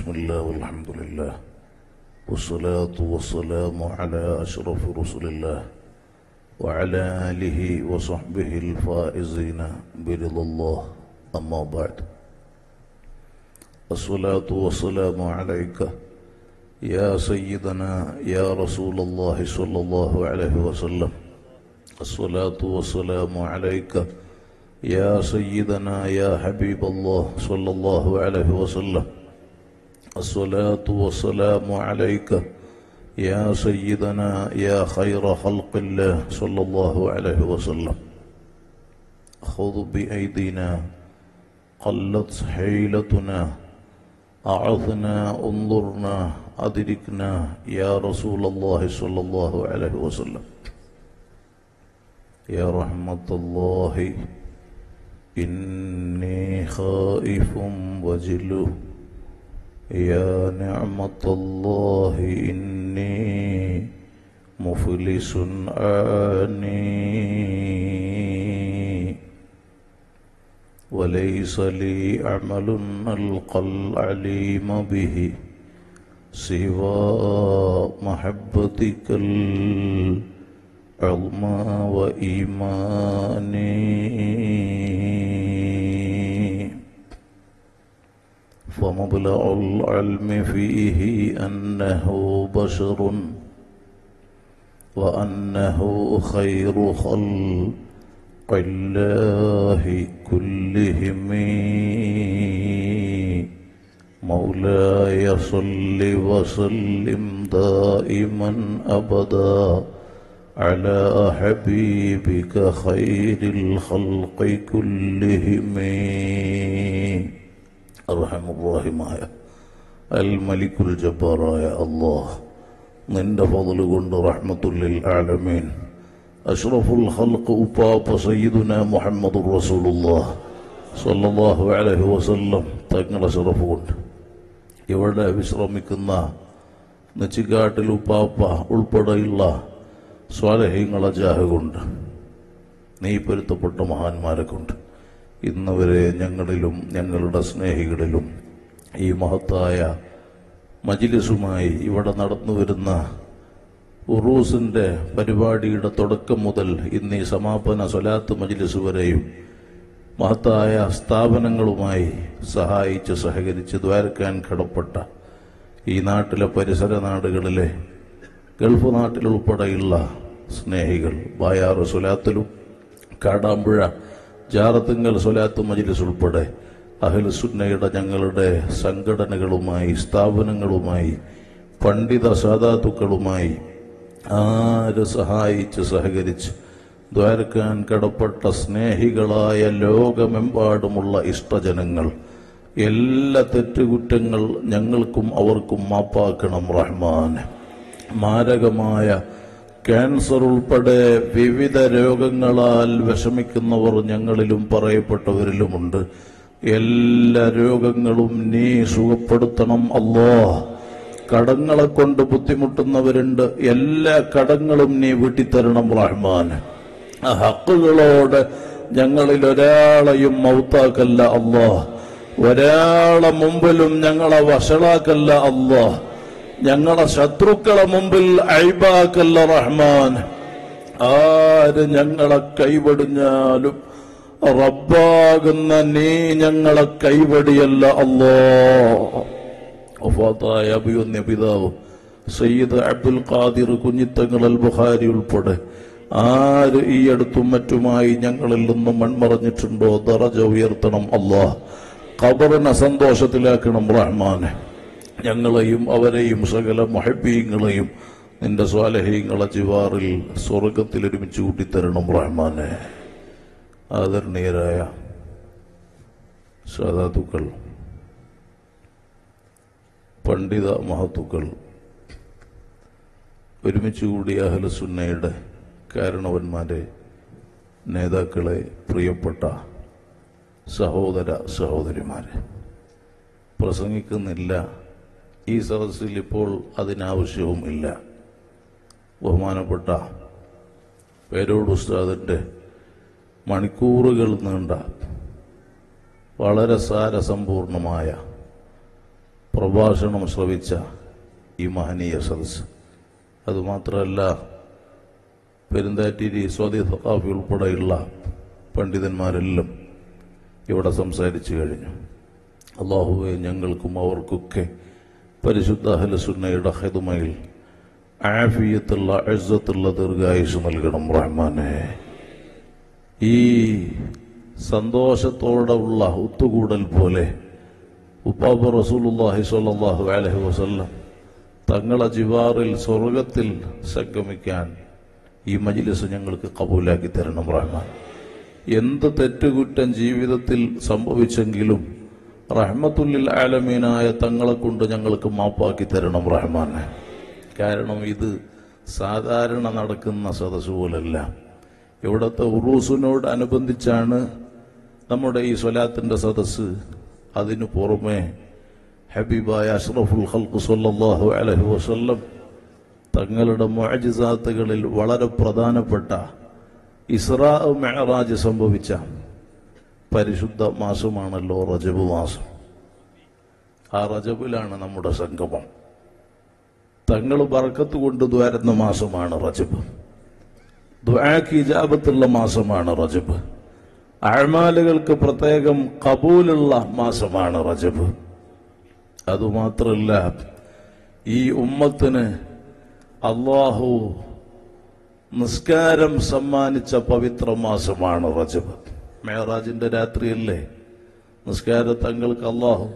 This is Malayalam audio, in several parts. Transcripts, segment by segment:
بسم الله والحمد لله والصلاة والسلام على أشرف رسل الله وعلى آله وصحبه الفائزين برضا الله أما بعد الصلاة والسلام عليك يا سيدنا يا رسول الله صلى الله عليه وسلم الصلاة والسلام عليك يا سيدنا يا حبيب الله صلى الله عليه وسلم الصلاة والسلام عليك يا سيدنا يا خير خلق الله صلى الله عليه وسلم خذ بأيدينا قلت حيلتنا أعظنا انظرنا أدركنا يا رسول الله صلى الله عليه وسلم يا رحمة الله إني خائف وجل يا نعمة الله إني مفلس آني وليس لي عمل ألقى العليم به سوى محبتك العظمى وإيماني فمبلغ العلم فيه أنه بشر وأنه خير خلق الله كلهم مولاي صل وسلم دائما أبدا على حبيبك خير الخلق كلهم അർഹം റഹിമായ അൽ മലിക്കുൽ ജബ്ബാറായ അള്ളാഹ് നിന്റെ ഫضല് കൊണ്ട് റഹ്മത്തുല്ലിൽ ആലമീൻ അഷ്റഫുൽ ഖൽഖ് ഉപ്പാപ്പ സയ്യിദുന മുഹമ്മദുർ റസൂലുള്ളാഹ് സ്വല്ലല്ലാഹു അലൈഹി വസല്ലം തങ്ങളുടെ ഷറഫ് കൊണ്ട് ഇവിടെ വിശ്രമിക്കുന്ന നെച്ചിക്കാട്ടിൽ ഉപ്പാപ്പ ഉൾപ്പെടെയുള്ള സ്വാലഹ്യങ്ങളെ ജാഹ് കൊണ്ട് നീ പൊരുത്തപ്പെട്ട മഹാന്മാരെ കൊണ്ട് ഇന്ന് വരെ ഞങ്ങളിലും ഞങ്ങളുടെ സ്നേഹികളിലും ഈ മഹത്തായ മജിലിസുമായി ഇവിടെ നടന്നു വരുന്ന ഉറൂസിന്റെ പരിപാടിയുടെ തുടക്കം മുതൽ ഇന്ന് ഈ സമാപന സ്വലാത്ത് മജിലിസ് വരെയും മഹത്തായ സ്ഥാപനങ്ങളുമായി സഹായിച്ച് സഹകരിച്ച് ദ്വാരക്കാൻ കടപ്പെട്ട ഈ നാട്ടിലെ പരിസര നാടുകളിലെ ഗൾഫ് നാട്ടിലുൾപ്പെടെയുള്ള സ്നേഹികൾ ബായാറ് സ്വലാത്തിലും കാടാമ്പുഴ ജാറത്തുങ്കൽ സ്വലാത്ത് മജിലിസ് ഉൾപ്പെടെ അഹിൽ സുന്നയുടെ ഞങ്ങളുടെ സംഘടനകളുമായി സ്ഥാപനങ്ങളുമായി പണ്ഡിത സാധാത്തുക്കളുമായി ആര് സഹായിച്ച് സഹകരിച്ച് ദ്വാരക്കാൻ കടപ്പെട്ട സ്നേഹികളായ ലോകമെമ്പാടുമുള്ള ഇഷ്ടജനങ്ങൾ എല്ലാ തെറ്റുകുറ്റങ്ങൾ ഞങ്ങൾക്കും അവർക്കും മാപ്പാക്കണം റഹ്മാൻ മാരകമായ ക്യാൻസർ ഉൾപ്പെടെ വിവിധ രോഗങ്ങളാൽ വിഷമിക്കുന്നവർ ഞങ്ങളിലും പറയപ്പെട്ടവരിലുമുണ്ട് എല്ലാ രോഗങ്ങളും നീ സുഖപ്പെടുത്തണം അല്ലോ കടങ്ങളെ കൊണ്ട് ബുദ്ധിമുട്ടുന്നവരുണ്ട് എല്ലാ കടങ്ങളും നീ വീട്ടിത്തരണം റഹ്മാൻ ആ ഹക്കുകളോട് ഞങ്ങളിൽ ഒരാളെയും മൗത്താക്കല്ല അല്ലോ ഒരാളെ മുമ്പിലും ഞങ്ങളെ വഷളാക്കല്ല അല്ലോ ഞങ്ങളെ ശത്രുക്കളെ മുമ്പിൽ അയ്ബാക്കല്ല റഹ്മാൻ ആര് ഞങ്ങളെ കൈവടിഞ്ഞാലും റബ്ബാകുന്ന നീ ഞങ്ങളെ കൈവടിയല്ല അല്ലോ ഒഫാത്തായ അഭിയൊന്യ പിതാവ് സയ്യിദ് അബ്ദുൽ ഖാദിർ കുഞ്ഞിത്തങ്ങൾ അൽ ബുഖാരി ഉൾപ്പെടെ ആര് ഈ അടുത്തും മറ്റുമായി ഞങ്ങളിൽ നിന്നും മൺമറഞ്ഞിട്ടുണ്ടോ ദറജ ഉയർത്തണം അള്ളാഹ് ഖബറിനെ സന്തോഷത്തിലാക്കണം റഹ്മാനെ ഞങ്ങളെയും അവരെയും സകല മൊഹബീങ്ങളെയും നിന്റെ സ്വാലഹീങ്ങളെ ജിവാറിൽ സ്വർഗത്തിൽ ഒരുമിച്ച് കൂട്ടിത്തരണം റഹ്മാനെ ആദരണീയരായ സാധാതുക്കൾ പണ്ഡിത മഹത്തുക്കൾ ഒരുമിച്ച് കൂടിയ അഹലസുന്നയുടെ കാരണവന്മാരെ നേതാക്കളെ പ്രിയപ്പെട്ട സഹോദര സഹോദരിമാരെ പ്രസംഗിക്കുന്നില്ല ഈ സദസ്സിൽ ഇപ്പോൾ അതിനാവശ്യവും ഇല്ല ബഹുമാനപ്പെട്ട പേരോട് ഉസ്താദിൻ്റെ മണിക്കൂറുകൾ നീണ്ട വളരെ സാരസമ്പൂർണമായ പ്രഭാഷണം ശ്രവിച്ച ഈ മഹനീയ സദസ് അതുമാത്രമല്ല പെരുന്താറ്റിരി സ്വാതി സഖാഫി ഉൾപ്പെടെയുള്ള പണ്ഡിതന്മാരെല്ലാം ഇവിടെ സംസാരിച്ചു കഴിഞ്ഞു അള്ളാഹുവെ ഞങ്ങൾക്കും അവർക്കൊക്കെ പരിശുദ്ധ അഹലസുന്നയുടെ ഹെതുമയിൽ ആഫിയത്തുള്ള അഴുത്തുള്ള ദീർഘായുസ് നൽകണം റഹ്മാനെ ഈ സന്തോഷത്തോടെ ഉള്ള ഒത്തുകൂടൽ പോലെ ഉപ്പാബ് റസൂലുള്ളാഹി സ്വല്ലല്ലാഹു അലൈഹി വസല്ലം തങ്ങളെ ജിവാറിൽ സ്വർഗത്തിൽ സംഗമിക്കാൻ ഈ മജ്ലിസ് ഞങ്ങൾക്ക് കബൂലാക്കി തരണം റഹ്മാൻ എന്ത് തെറ്റുകുറ്റം ജീവിതത്തിൽ സംഭവിച്ചെങ്കിലും റഹ്മത്തുല്ലിൽ ആലമീനായ തങ്ങളെ കൊണ്ട് ഞങ്ങൾക്ക് മാപ്പാക്കി തരണം റഹ്മാനെ കാരണം ഇത് സാധാരണ നടക്കുന്ന സദസ്സ് പോലല്ല ഇവിടുത്തെ ഉറൂസിനോട് അനുബന്ധിച്ചാണ് നമ്മുടെ ഈ സ്വലാത്തിന്റെ സദസ്സ് അതിനു പുറമെ ഹബീബായ അഷ്റഫുൽ ഖൽഖ് സല്ലല്ലാഹു അലൈഹി വസല്ലം തങ്ങളുടെ മുഅജിസാത്തുകളിൽ വളരെ പ്രധാനപ്പെട്ട ഇസ്രാ മെഹറാജ് സംഭവിച്ച പരിശുദ്ധ മാസമാണല്ലോ റജബ് മാസം ആ റജബിലാണ് നമ്മുടെ സംഗമം തങ്ങൾ ബർക്കത്ത് കൊണ്ട് ദ്വാരുന്ന മാസമാണ് റജബ് ദ്വാക്ക് ഇജാബത്തുള്ള മാസമാണ് റജബ് അഴമാലുകൾക്ക് പ്രത്യേകം കബൂലുള്ള മാസമാണ് റജബ് അതുമാത്രല്ല ഈ ഉമ്മത്തിന് അള്ളാഹു നിസ്കാരം സമ്മാനിച്ച പവിത്ര മാസമാണ് റജബ് മേറാജിന്റെ രാത്രിയല്ലേ നിസ്കാര തങ്ങൾക്ക് അള്ളാഹു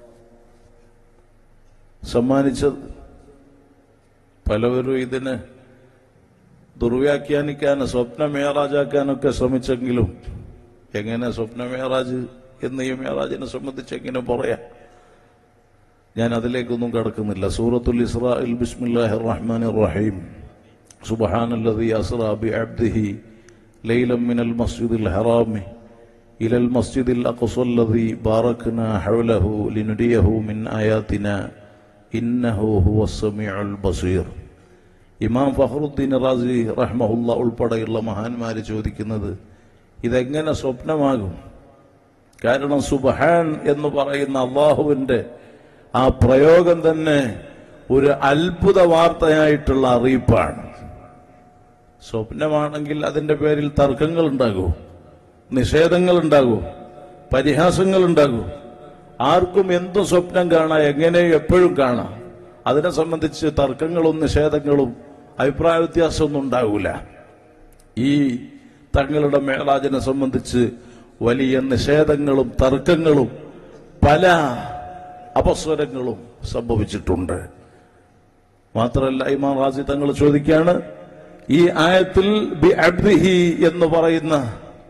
സമ്മാനിച്ചത് പലവരും ഇതിന് ദുർവ്യാഖ്യാനിക്കാൻ സ്വപ്ന മേറാജാക്കാനൊക്കെ ശ്രമിച്ചെങ്കിലും എങ്ങനെ സ്വപ്ന മേറാജ് എന്ന് ഈ മേറാജിനെ സംബന്ധിച്ച് എങ്ങനെ പറയാം ഞാൻ അതിലേക്കൊന്നും കടക്കുന്നില്ല സൂറത്തുൽ ഇസ്രാഇൽ ബിസ്മില്ലാഹിർ റഹ്മാനിർ റഹീം സുബ്ഹാനല്ലദീ അസ്റാ ബിഅബ്ദിഹി ലൈലം മിനൽ മസ്ജിദിൽ ഹറാമി ഇലൽ മസ്ജിദിൽ അഖ്സല്ലദീ ബാറക്നാ ഹൗലഹു ലിനുരിയഹു മിൻ ആയാതിനാ ഇന്നഹു ഹുവസ് സമീഉൽ ബസീർ ഇമാം ഫഹറുദ്ദീൻ റാസി റഹ്മഹുല്ല ഉൾപ്പെടെയുള്ള മഹാന്മാര് ചോദിക്കുന്നത് ഇതെങ്ങനെ സ്വപ്നമാകും കാരണം സുബഹാൻ എന്ന് പറയുന്ന അള്ളാഹുവിന്റെ ആ പ്രയോഗം തന്നെ ഒരു അത്ഭുത വാർത്തയായിട്ടുള്ള അറിയിപ്പാണ് സ്വപ്നമാണെങ്കിൽ അതിന്റെ പേരിൽ തർക്കങ്ങൾ ഉണ്ടാകൂ നിഷേധങ്ങൾ ഉണ്ടാകൂ പരിഹാസങ്ങൾ ഉണ്ടാകൂ ആർക്കും എന്തും സ്വപ്നം കാണാം എങ്ങനെയും എപ്പോഴും കാണാം അതിനെ സംബന്ധിച്ച് തർക്കങ്ങളും നിഷേധങ്ങളും അഭിപ്രായ വ്യത്യാസമൊന്നും ഉണ്ടാകൂല ഈ തങ്ങളുടെ മേളാജിനെ സംബന്ധിച്ച് വലിയ നിഷേധങ്ങളും തർക്കങ്ങളും പല അപസ്വരങ്ങളും സംഭവിച്ചിട്ടുണ്ട് മാത്രമല്ല ഇമാം റാസി തങ്ങൾ ചോദിക്കുകയാണ് ഈ ആയത്തിൽ ബി അബ്ദിഹി എന്ന് പറയുന്ന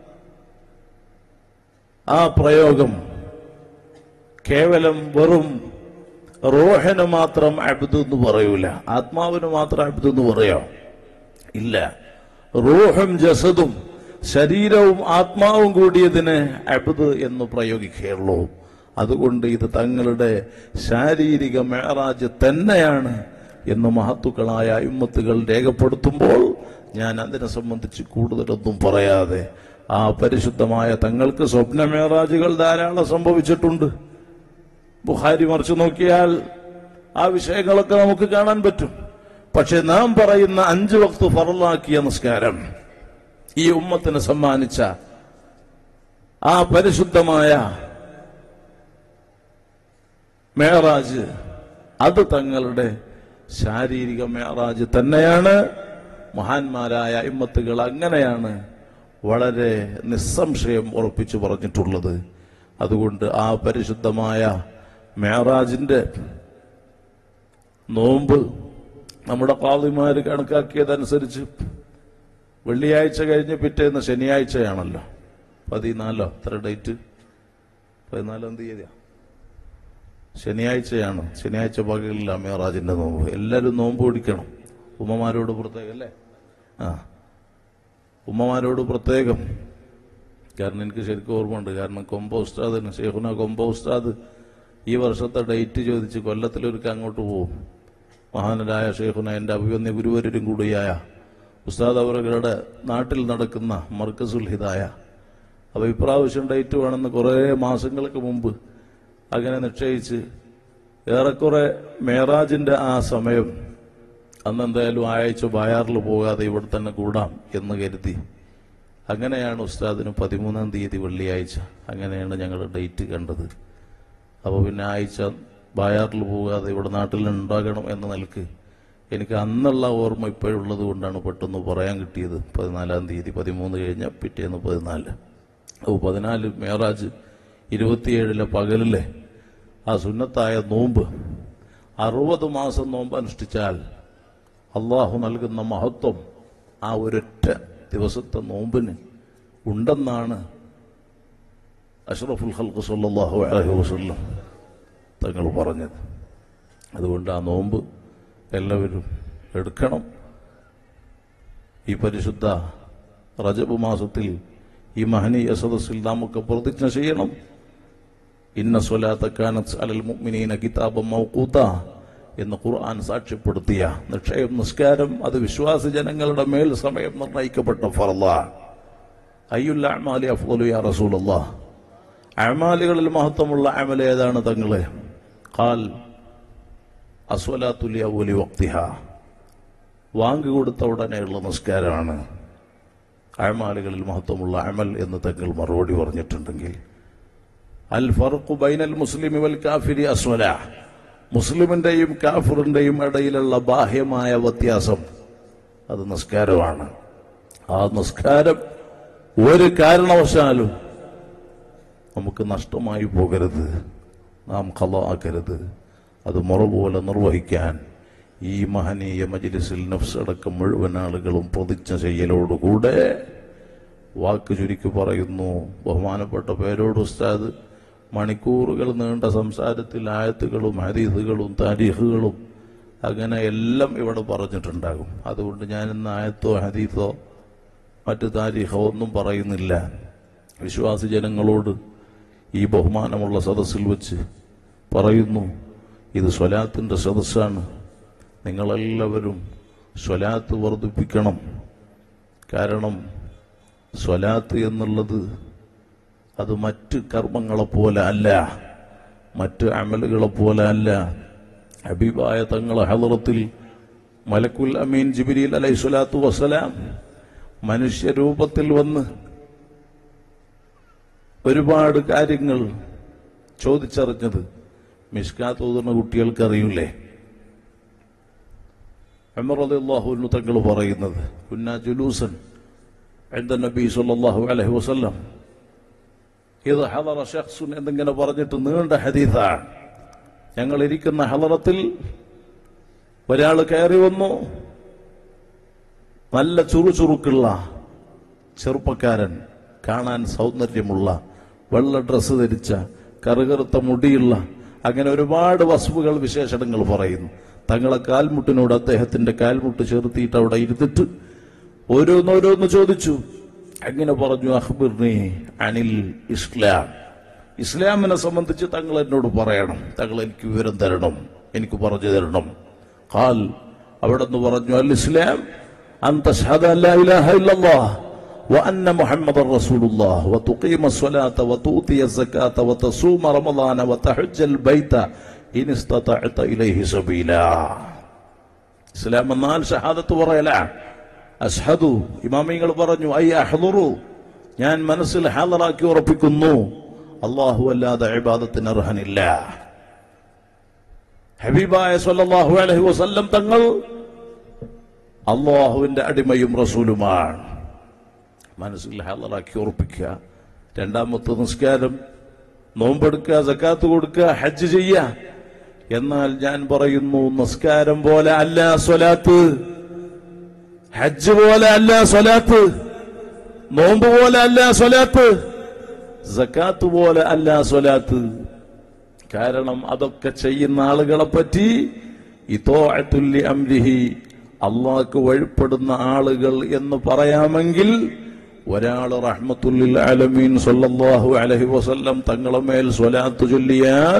ആ പ്രയോഗം കേവലം വെറും റോഹന് മാത്രം അബ്ദു എന്ന് പറയൂല ആത്മാവിന് മാത്രം അബ്ദു എന്ന് പറയാം ഇല്ല റൂഹും ജസദും ശരീരവും ആത്മാവും കൂടിയതിന് അബ്ദ് എന്ന് പ്രയോഗിക്കുകയുള്ളൂ അതുകൊണ്ട് ഇത് തങ്ങളുടെ ശാരീരിക മേറാജ് തന്നെയാണ് എന്ന് മഹത്തുക്കളായ ഇമ്മത്തുകൾ രേഖപ്പെടുത്തുമ്പോൾ ഞാൻ അതിനെ സംബന്ധിച്ച് കൂടുതലൊന്നും പറയാതെ ആ പരിശുദ്ധമായ തങ്ങൾക്ക് സ്വപ്ന മേറാജുകൾ ധാരാളം സംഭവിച്ചിട്ടുണ്ട് ബുഹാരി മറിച്ചു നോക്കിയാൽ ആ വിഷയങ്ങളൊക്കെ നമുക്ക് കാണാൻ പറ്റും പക്ഷെ നാം പറയുന്ന അഞ്ചു വക്ത് ഫറലാക്കിയ നിസ്കാരം ഈ ഉമ്മത്തിന് സമ്മാനിച്ച ആ പരിശുദ്ധമായ മേറാജ് അത് തങ്ങളുടെ ശാരീരിക മേറാജ് തന്നെയാണ് മഹാന്മാരായ ഇമ്മത്തുകൾ അങ്ങനെയാണ് വളരെ നിസ്സംശയം ഉറപ്പിച്ചു പറഞ്ഞിട്ടുള്ളത് അതുകൊണ്ട് ആ പരിശുദ്ധമായ മേറാജിന്റെ നോമ്പ് നമ്മുടെ കാളിമാര് കണക്കാക്കിയതനുസരിച്ച് വെള്ളിയാഴ്ച കഴിഞ്ഞ് പിറ്റേന്ന് ശനിയാഴ്ചയാണല്ലോ പതിനാലോ എത്ര ഡേറ്റ് പതിനാലാം തീയതിയാ ശനിയാഴ്ചയാണ് ശനിയാഴ്ച പകലില്ല മേറാജിന്റെ നോമ്പ് എല്ലാവരും നോമ്പ് പിടിക്കണം ഉമ്മമാരോട് പ്രത്യേകം അല്ലേ ആ ഉമ്മമാരോട് പ്രത്യേകം കാരണം എനിക്ക് ശരിക്കും ഓർമ്മയുണ്ട് കാരണം കൊമ്പോ ഉസ്താദിന് ഷെയ്ഖുന കൊമ്പോ ഉസ്താദ് ഈ വർഷത്തെ ഡേറ്റ് ചോദിച്ച് കൊല്ലത്തിലൊരുക്ക് അങ്ങോട്ട് പോകും മഹാനരായ ഷെയ്ഖുന എൻ്റെ അഭിവന്യ ഗുരുവരും കൂടിയായ ഉസ്താദ് അവരുടെ നാട്ടിൽ നടക്കുന്ന മർക്കസുൽ ഹിദായ അപ്പോൾ ഇപ്രാവശ്യം ഡേറ്റ് വേണമെന്ന് കുറേ മാസങ്ങൾക്ക് മുമ്പ് അങ്ങനെ നിശ്ചയിച്ച് ഏറെക്കുറെ മേറാജിന്റെ ആ സമയം അന്ന് എന്തായാലും ആഴ്ച ബായാറിൽ പോകാതെ ഇവിടെ തന്നെ കൂടാം എന്ന് കരുതി അങ്ങനെയാണ് ഉസ്താദിന് പതിമൂന്നാം തീയതി വെള്ളിയാഴ്ച അങ്ങനെയാണ് ഞങ്ങൾ ഡേറ്റ് കണ്ടത് അപ്പോൾ പിന്നെ ആഴ്ച ബായാറിൽ പോകാതെ ഇവിടെ നാട്ടിൽ ഉണ്ടാകണം എന്ന നിലക്ക് എനിക്ക് അന്നുള്ള ഓർമ്മ ഇപ്പോഴുള്ളത് കൊണ്ടാണ് പെട്ടെന്ന് പറയാൻ കിട്ടിയത് പതിനാലാം തീയതി പതിമൂന്ന് കഴിഞ്ഞ പിറ്റേന്ന് പതിനാല് അപ്പോൾ പതിനാല് മേറാജ് ഇരുപത്തിയേഴിലെ പകലിലെ ആ സുന്നത്തായ നോമ്പ് അറുപത് മാസം നോമ്പ് അനുഷ്ഠിച്ചാൽ അള്ളാഹു നൽകുന്ന മഹത്വം ആ ഒരൊറ്റ ദിവസത്തെ നോമ്പിന് ഉണ്ടെന്നാണ് അഷ്റഫുൽ ഹൽക്ക് സല്ലാഹു അലഹി വസ്ല്ലം തങ്ങൾ പറഞ്ഞത് അതുകൊണ്ട് ആ നോമ്പ് എല്ലാവരും എടുക്കണം ഈ പരിശുദ്ധ റജബ് മാസത്തിൽ ഈ മഹനീയ സദസ്സിൽ നാമൊക്കെ പ്രതിജ്ഞ ചെയ്യണം ഇന്ന സ്വലാത്ത കാനത്ത് അലൽ മുഅ്മിനീന കിതാബം മൗഖൂത എന്ന് ഖുർആൻ സാക്ഷ്യപ്പെടുത്തിയ നിക്ഷയം നിസ്കാരം അത് വിശ്വാസി ജനങ്ങളുടെ മേൽ സമയം നിർണയിക്കപ്പെട്ട ഫർളാണ് അയ്യുല്ല അമാലി അഫ്ദലു യാ റസൂലല്ലാഹ് അമാലുകളിൽ മഹത്വമുള്ള അമൽ ഏതാണ് തങ്ങളെ ഖാൽ അസ്വലാത്തുലി അവലി വക്തിഹ വാങ്ക് കൊടുത്ത ഉടനെയുള്ള നിസ്കാരമാണ് അമാലുകളിൽ മഹത്വമുള്ള അമൽ എന്ന് തങ്ങൾ മറുപടി പറഞ്ഞിട്ടുണ്ടെങ്കിൽ അൽ ഫർഖു ബൈനൽ മുസ്ലിമി വൽ കാഫിരി അസ്വല മുസ്ലിമിന്റെയും കാഫിറിന്റെയും ഇടയിലുള്ള ബാഹ്യമായ വ്യത്യാസം അത് നിസ്കാരമാണ് ആ നിസ്കാരം ഒരു കാരണവശാലും നമുക്ക് നഷ്ടമായി പോകരുത് നാം കലാക്കരുത് അത് മുറ പോലെ നിർവഹിക്കാൻ ഈ മഹനീയ മജിലിസിൽ നഫ്സടക്കം മുഴുവൻ ആളുകളും പ്രതിജ്ഞ ചെയ്യലോടുകൂടെ വാക്ക് ചുരുക്കി പറയുന്നു ബഹുമാനപ്പെട്ട പേരോട് ഉസ്താദ് മണിക്കൂറുകൾ നീണ്ട സംസാരത്തിൽ ആയത്തുകളും ഹദീസുകളും താരീഖുകളും അങ്ങനെ എല്ലാം ഇവിടെ പറഞ്ഞിട്ടുണ്ടാകും അതുകൊണ്ട് ഞാൻ ഇന്ന് ആയത്തോ ഹദീസോ മറ്റ് താരീഖോ ഒന്നും പറയുന്നില്ല വിശ്വാസി ജനങ്ങളോട് ഈ ബഹുമാനമുള്ള സദസ്സിൽ വെച്ച് പറയുന്നു ഇത് സ്വലാത്തിൻ്റെ സദസ്സാണ് നിങ്ങളെല്ലാവരും സ്വലാത്ത് വർദ്ധിപ്പിക്കണം കാരണം സ്വലാത്ത് എന്നുള്ളത് അത് മറ്റ് കർമ്മങ്ങളെ പോലെ അല്ല മറ്റ് അമലുകളെ പോലെ അല്ല ഹബീബായ തങ്ങളെ ഹലറത്തിൽ മലക്കുൽ അമീൻ ജിബിരിൽ അലൈഹി സ്വലാത്തു വസ്സലാം മനുഷ്യരൂപത്തിൽ വന്ന് ഒരുപാട് കാര്യങ്ങൾ ചോദിച്ചറിഞ്ഞത് മിഷ്കാത്ത് ഓതുന്ന കുട്ടികൾക്ക് അറിയൂലേ അമറല്ലാഹുവിന് തങ്ങൾ പറയുന്നത് കുന്ന ജുലൂസൻ عند النبي صلى الله عليه وسلم ഇത് ഹലറ ഷഖ്സുൻ എന്നിങ്ങനെ പറഞ്ഞിട്ട് നീണ്ട ഹദീസാണ് ഞങ്ങൾ ഇരിക്കുന്ന ഹലറത്തിൽ ഒരാൾ കയറി വന്നു നല്ല ചുറുചുറുക്കുള്ള ചെറുപ്പക്കാരൻ കാണാൻ സൗന്ദര്യമുള്ള വെള്ള ഡ്രസ്സ് ധരിച്ച കറുകറുത്ത മുടിയുള്ള അങ്ങനെ ഒരുപാട് വസ്തുക്കൾ വിശേഷണങ്ങൾ പറയുന്നു തങ്ങളെ കാൽമുട്ടിനോട് അദ്ദേഹത്തിന്റെ കാൽമുട്ട് ചേർത്തിയിട്ട് അവിടെ ഇരുന്നിട്ട് ഓരോന്നോരോന്ന് ചോദിച്ചു അങ്ങനെ പറഞ്ഞു അഹ്ബിർനി അനിൽ ഇസ്ലാം ഇസ്ലാമിനെ സംബന്ധിച്ച് തങ്ങൾ എന്നോട് പറയണം തങ്ങൾ എനിക്ക് വിവരം തരണം എനിക്ക് പറഞ്ഞു തരണം ഖാൽ അവിടെ നിന്ന് പറഞ്ഞു അൽ ഇസ്ലാം أن تشهد أن لا إله إلا الله وأن محمد رسول الله وتقيم الصلاة وتؤتي الزكاة وتصوم رمضان وتحج البيت إن استطعت إليه سبيلا ഇസ്ലാം എന്നാൽ ഷഹാദത്ത് പറയല അഷ്ഹദു ഇമാമിങ്ങൾ പറഞ്ഞു ഐ അഹ്ദുറു ഞാൻ മനസ്സിൽ ഹാദറാക്കി ഉറപ്പിക്കുന്നു അള്ളാഹു അല്ലാതെ ഇബാദത്തിന് അർഹനില്ല ഹബീബായ സല്ലല്ലാഹു അലൈഹി വസല്ലം തങ്ങൾ അള്ളാഹുവിന്റെ അടിമയും റസൂലുമാണ് മനസ്സിൽ ഹാദറാക്കി ഉറപ്പിക്കുക രണ്ടാമത്തെ നിസ്കാരം നോമ്പെടുക്കുക സക്കാത്ത് കൊടുക്കുക ഹജ്ജ് ചെയ്യുക എന്നാൽ ഞാൻ പറയുന്നു നിസ്കാരം പോലെ അല്ല സ്വലാത്ത് ഹജ്ജ് പോലെ അല്ല സ്വലാത്ത് നോമ്പ് പോലെ അല്ല സ്വലാത്ത് സക്കാത്ത് പോലെ അല്ല സ്വലാത്ത് കാരണം അതൊക്കെ ചെയ്യുന്ന ആളുകളെ പറ്റി ഇതോഅത്തുല്ലി അംരിഹി അള്ളാഹ്ക്ക് വഴിപ്പെടുന്ന ആളുകൾ എന്ന് പറയാമെങ്കിൽ ഒരാൾ റഹ്മത്തുല്ലിൽ അലമീൻ സല്ലല്ലാഹു അലൈഹി വസല്ലം തങ്ങളെ മേൽ സ്വലാത്ത് ചൊല്ലിയാൽ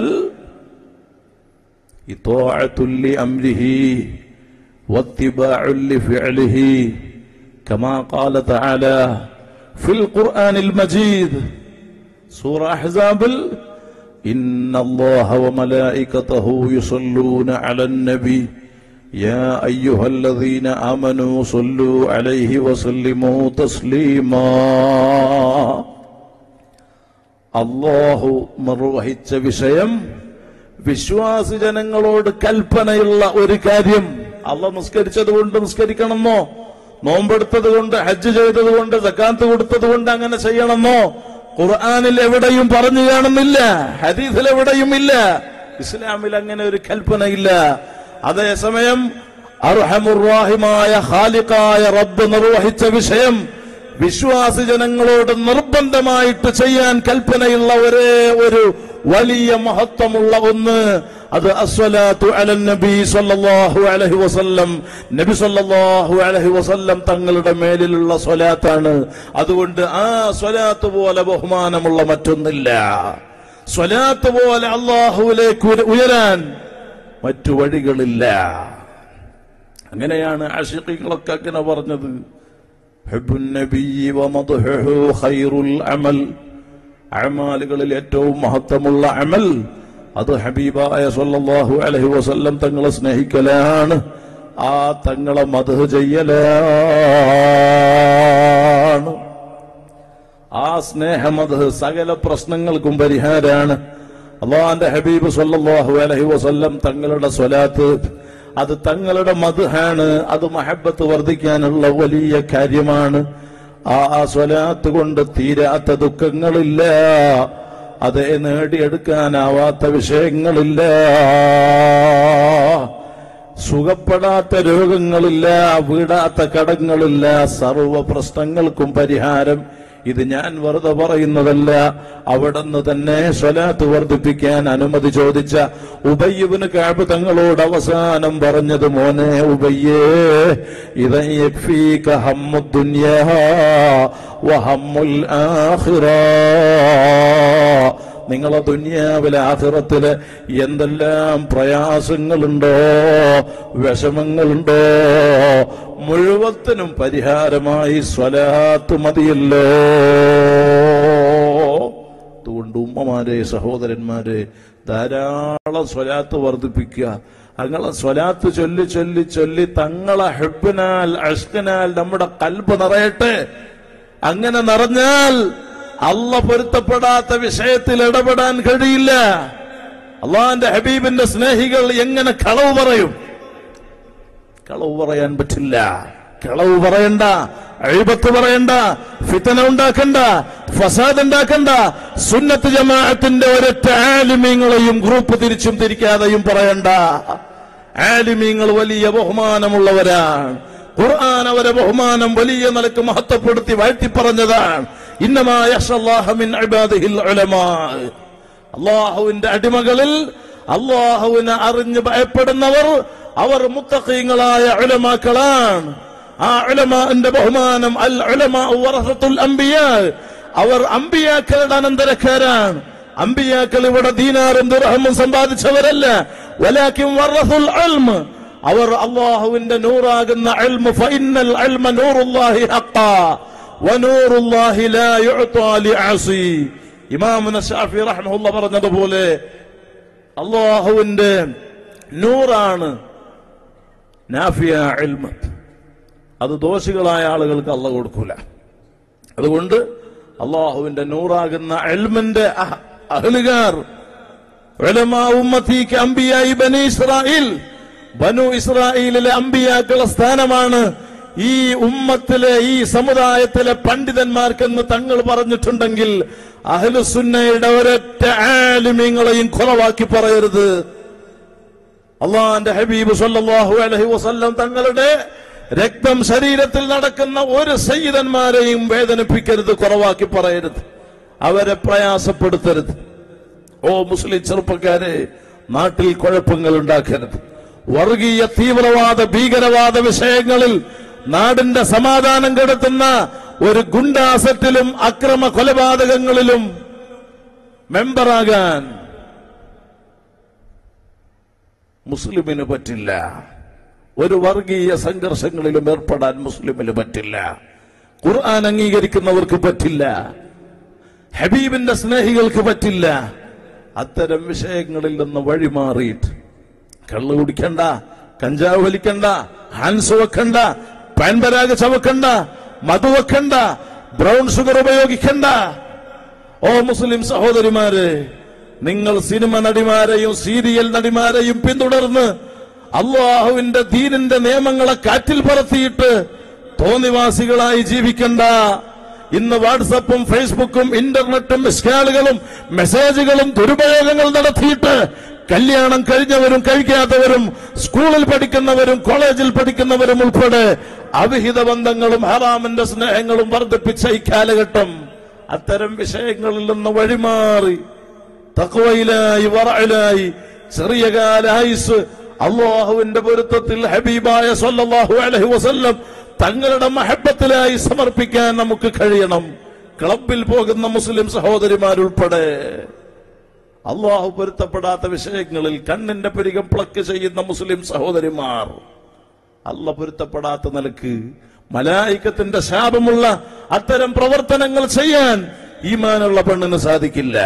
إطاعة لأمره واتباع لفعله كما قال تعالى في القرآن المجيد سورة أحزاب إن الله وملائكته يصلون على النبي يا أيها الذين آمنوا صلوا عليه وسلموا تسليما അള്ളാഹു നിർവഹിച്ച വിഷയം വിശ്വാസി ജനങ്ങളോട് കൽപ്പനയുള്ള ഒരു കാര്യം അള്ളാഹ് നിസ്കരിച്ചത് കൊണ്ട് നിസ്കരിക്കണമെന്നോ നോമ്പെടുത്തത് കൊണ്ട് ഹജ്ജ് ചെയ്തത് കൊണ്ട് സക്കാത്ത് കൊടുത്തത് കൊണ്ട് അങ്ങനെ ചെയ്യണമെന്നോ ഖുർആാനിൽ എവിടെയും പറഞ്ഞു കാണുന്നില്ല ഹദീസിൽ എവിടെയും ഇല്ല ഇസ്ലാമിൽ അങ്ങനെ ഒരു കൽപ്പനയില്ല അതേസമയം അർഹമുറാഹിമായ ഖാലിഖായ റബ്ബ് നിർവഹിച്ച വിഷയം വിശ്വാസി ജനങ്ങളോട് നിർബന്ധമായിട്ട് ചെയ്യാൻ കൽപ്പനയുള്ള ഒരേ ഒരു വലിയ മഹത്വമുള്ള ഒന്ന് അത് അസ്വലാത്തു അലൻ നബി സല്ലല്ലാഹു അലൈഹി വസല്ലം നബി സല്ലല്ലാഹു അലൈഹി വസല്ലം തങ്ങളുടെ മേലിലുള്ള സ്വലാത്താണ് അതുകൊണ്ട് ആ സ്വലാത്ത് പോലെ ബഹുമാനമുള്ള മറ്റൊന്നില്ല സ്വലാത്ത് പോലെ അള്ളാഹുവിലേക്ക് ഉയ- ഉയരാൻ മറ്റു വഴികളില്ല അങ്ങനെയാണ് ആഷിഖികളൊക്കെ അങ്ങനെ പറഞ്ഞത് حب النبي ومضحه خير العمل അമാലുകളിൽ ഏറ്റവും മഹത്വമുള്ള അമൽ അത് ഹബീബായ സല്ലല്ലാഹു അലൈഹി വസല്ലം തങ്ങളെ സ്നേഹിക്കലാണ് ആ തങ്ങളെ മധു ചെയ്യലാണ് ആ സ്നേഹമത് സകല പ്രശ്നങ്ങൾക്കും പരിഹാരാണ് അള്ളാന്റെ ഹബീബ് സല്ലല്ലാഹു അലൈഹി വസല്ലം തങ്ങളുടെ സ്വലാത്ത് അത് തങ്ങളുടെ മധുഹാണ് അത് മഹബത്ത് വർദ്ധിക്കാനുള്ള വലിയ കാര്യമാണ് ആ ആ സ്വലാത്ത് കൊണ്ട് തീരാത്ത ദുഃഖങ്ങളില്ല അതേ നേടിയെടുക്കാനാവാത്ത വിഷയങ്ങളില്ല സുഖപ്പെടാത്ത രോഗങ്ങളില്ല വീടാത്ത കടങ്ങളില്ല സർവ പ്രശ്നങ്ങൾക്കും പരിഹാരം ഇത് ഞാൻ വെറുതെ പറയുന്നതല്ല അവിടുന്ന് തന്നെ സ്വലാത്ത് വർദ്ധിപ്പിക്കാൻ അനുമതി ചോദിച്ച ഉബയ്യബിന് കാബ് തങ്ങളോട് അവസാനം പറഞ്ഞത് മോനെ ഉബയ്യേ ഇതൻ യക്ഫീക ഹമ്മു ദുനിയാ വഹമ്മുൽ ആഖിറാ നിങ്ങളെ ദുന്യാവിലെ ആഖിറത്തില് എന്തെല്ലാം പ്രയാസങ്ങളുണ്ടോ വിഷമങ്ങളുണ്ടോ മുഴുവത്തിനും പരിഹാരമായി സ്വലാത്ത് മതിയല്ലോ അതുകൊണ്ട് ഉമ്മമാരെ സഹോദരന്മാരെ ധാരാളം സ്വലാത്ത് വർദ്ധിപ്പിക്കുക അങ്ങനെ സ്വലാത്ത് ചൊല്ലി ചൊല്ലി ചൊല്ലി തങ്ങളെ ഹെബിനാൽ അഷ്കനാൽ നമ്മുടെ കൽബ് നിറയട്ടെ അങ്ങനെ നിറഞ്ഞാൽ അല്ല പൊരുത്തപ്പെടാത്ത വിഷയത്തിൽ ഇടപെടാൻ കഴിയില്ല അള്ളാന്റെ ഹബീബിന്റെ സ്നേഹികൾ എങ്ങനെ കളവ് പറയും കളവ് പറയാൻ പറ്റില്ല കളവ് പറയണ്ട അഴിബത്ത് പറയണ്ട ഫിത്തന ഉണ്ടാക്കണ്ട ഫസാദ് ഉണ്ടാക്കണ്ട സുന്നത്ത് ജമാഅത്തിന്റെ ഒരൊറ്റ ആലിമീങ്ങളെയും ഗ്രൂപ്പ് തിരിച്ചും തിരിക്കാതെയും പറയണ്ട ആലിമീങ്ങൾ വലിയ ബഹുമാനമുള്ളവരാണ് ഖുർആൻ അവരെ ബഹുമാനം വലിയ നിലക്ക് മഹത്വപ്പെടുത്തി വാഴ്ത്തി പറഞ്ഞതാണ് ഇന്നമായ അള്ളാഹുവിന്റെ അടിമകളിൽ അള്ളാഹുവിനെ അറിഞ്ഞ് ഭയപ്പെടുന്നവർ അവർ മുത്തഖീങ്ങളായ ഉലമാക്കളാണ് ആ ഉലമാന്റെ ബഹുമാനം അൽ ഉലമാ വറസത്തുൽ അംബിയ അവർ അമ്പിയാക്കളുടെ അനന്തരക്കാരാണ് അമ്പിയാക്കൾ ഇവിടെ ദീനാറും ദുർഹമും സമ്പാദിച്ചവരല്ല വലാക്കിം വറസുൽ അൽമ അവർ അള്ളാഹുവിന്റെ നൂറാകുന്ന അൽമ ഫഇന്നൽ അൽമ നൂറുല്ലാഹി ഹഖാ വനൂറുല്ലാഹി ലാ യുഅതാ ലിഅസി ഇമാമുന ഷാഫി റഹ്മഹുള്ള പറഞ്ഞതുപോലെ അള്ളാഹുവിന്റെ നൂറാണ് നാഫിയ ഇൽമ അത് ദോഷികളായ ആളുകൾക്ക് അല്ല കൊടുക്കൂല അതുകൊണ്ട് അള്ളാഹുവിന്റെ നൂറാകുന്ന എൽമിന്റെ അഹലുകാർ ഉലമാ ഉമ്മത്തിക്ക് അമ്പിയായി ബനി ഇസ്രായേൽ ബനു ഇസ്രായേലിലെ അമ്പിയാക്കളെ സ്ഥാനമാണ് ഈ ഉമ്മത്തിലെ ഈ സമുദായത്തിലെ പണ്ഡിതന്മാർക്കെന്ന് തങ്ങൾ പറഞ്ഞിട്ടുണ്ടെങ്കിൽ അഹ്ലുസുന്നയുടെ ഒരൊറ്റ ആലിമ്യങ്ങളെയും കുറവാക്കി പറയരുത് അള്ളാന്റെ ഹബീബ് സല്ലല്ലാഹു അലൈഹി വസല്ലം തങ്ങളുടെ രക്തം ശരീരത്തിൽ നടക്കുന്ന ഒരു സയ്യിദന്മാരെയും വേദനിപ്പിക്കരുത് കുറവാക്കി പറയരുത് അവരെ പ്രയാസപ്പെടുത്തരുത് ഓ മുസ്ലിം ചെറുപ്പക്കാരെ നാട്ടിൽ കുഴപ്പങ്ങൾ ഉണ്ടാക്കരുത് വർഗീയ തീവ്രവാദ ഭീകരവാദ വിഷയങ്ങളിൽ നാടിന്റെ സമാധാനം കെടുത്തുന്ന ഒരു ഗുണ്ടാസറ്റിലും അക്രമ കൊലപാതകങ്ങളിലും മെമ്പറാകാൻ മുസ്ലിമിന് പറ്റില്ല ഒരു വർഗീയ സംഘർഷങ്ങളിലും ഏർപ്പെടാൻ മുസ്ലിമിന് പറ്റില്ല ഖുർആൻ അംഗീകരിക്കുന്നവർക്ക് പറ്റില്ല ഹബീബിന്റെ സ്നേഹികൾക്ക് പറ്റില്ല അത്തരം വിഷയങ്ങളിൽ നിന്ന് വഴിമാറിയിട്ട് കള്ളു കുടിക്കണ്ട കഞ്ചാവ് വലിക്കണ്ട ഹാൻസ് വെക്കണ്ട പാൻപരാഗ് ചവക്കണ്ട മധു വെക്കണ്ട ബ്രൗൺ ഷുഗർ ഉപയോഗിക്കണ്ട ഓ മുസ്ലിം സഹോദരിമാരെ നിങ്ങൾ സിനിമ നടിമാരെയും സീരിയൽ നടിമാരെയും പിന്തുടർന്ന് അള്ളാഹുവിന്റെ ദീനിന്റെ നിയമങ്ങളെ കാറ്റിൽ പറത്തിയിട്ട് തോന്നിവാസികളായി ജീവിക്കണ്ട ഇന്ന് വാട്സപ്പും ഫേസ്ബുക്കും ഇന്റർനെറ്റും മിസ്കാളുകളും മെസ്സേജുകളും ദുരുപയോഗങ്ങൾ നടത്തിയിട്ട് കല്യാണം കഴിഞ്ഞവരും കഴിക്കാത്തവരും സ്കൂളിൽ പഠിക്കുന്നവരും കോളേജിൽ പഠിക്കുന്നവരും ഉൾപ്പെടെ അവിഹിത ബന്ധങ്ങളും ഹറാമിന്റെ സ്നേഹങ്ങളും വർദ്ധിപ്പിച്ച ഈ കാലഘട്ടം അത്തരം വിഷയങ്ങളിൽ നിന്ന് വഴിമാറി തക്വയിലായി വറയിലായി ചെറിയ കാലായുസ് അള്ളാഹുവിന്റെ പൊരുത്തത്തിൽ ഹബീബായ സല്ലല്ലാഹു അലൈഹി വസല്ലം തങ്ങളുടെ മഹബത്തിലായി സമർപ്പിക്കാൻ നമുക്ക് കഴിയണം ക്ലബിൽ പോകുന്ന മുസ്ലിം സഹോദരിമാരുൾപ്പെടെ അള്ളാഹു പൊരുത്തപ്പെടാത്ത വിഷയങ്ങളിൽ കണ്ണിന്റെ പെരുകം പ്ലക്ക് ചെയ്യുന്ന മുസ്ലിം സഹോദരിമാർ അല്ല പൊരുത്തപ്പെടാത്ത നിലക്ക് മലായിക്കത്തിന്റെ ശാപമുള്ള അത്തരം പ്രവർത്തനങ്ങൾ ചെയ്യാൻ ഈമാനുള്ള പെണ്ണിന് സാധിക്കില്ല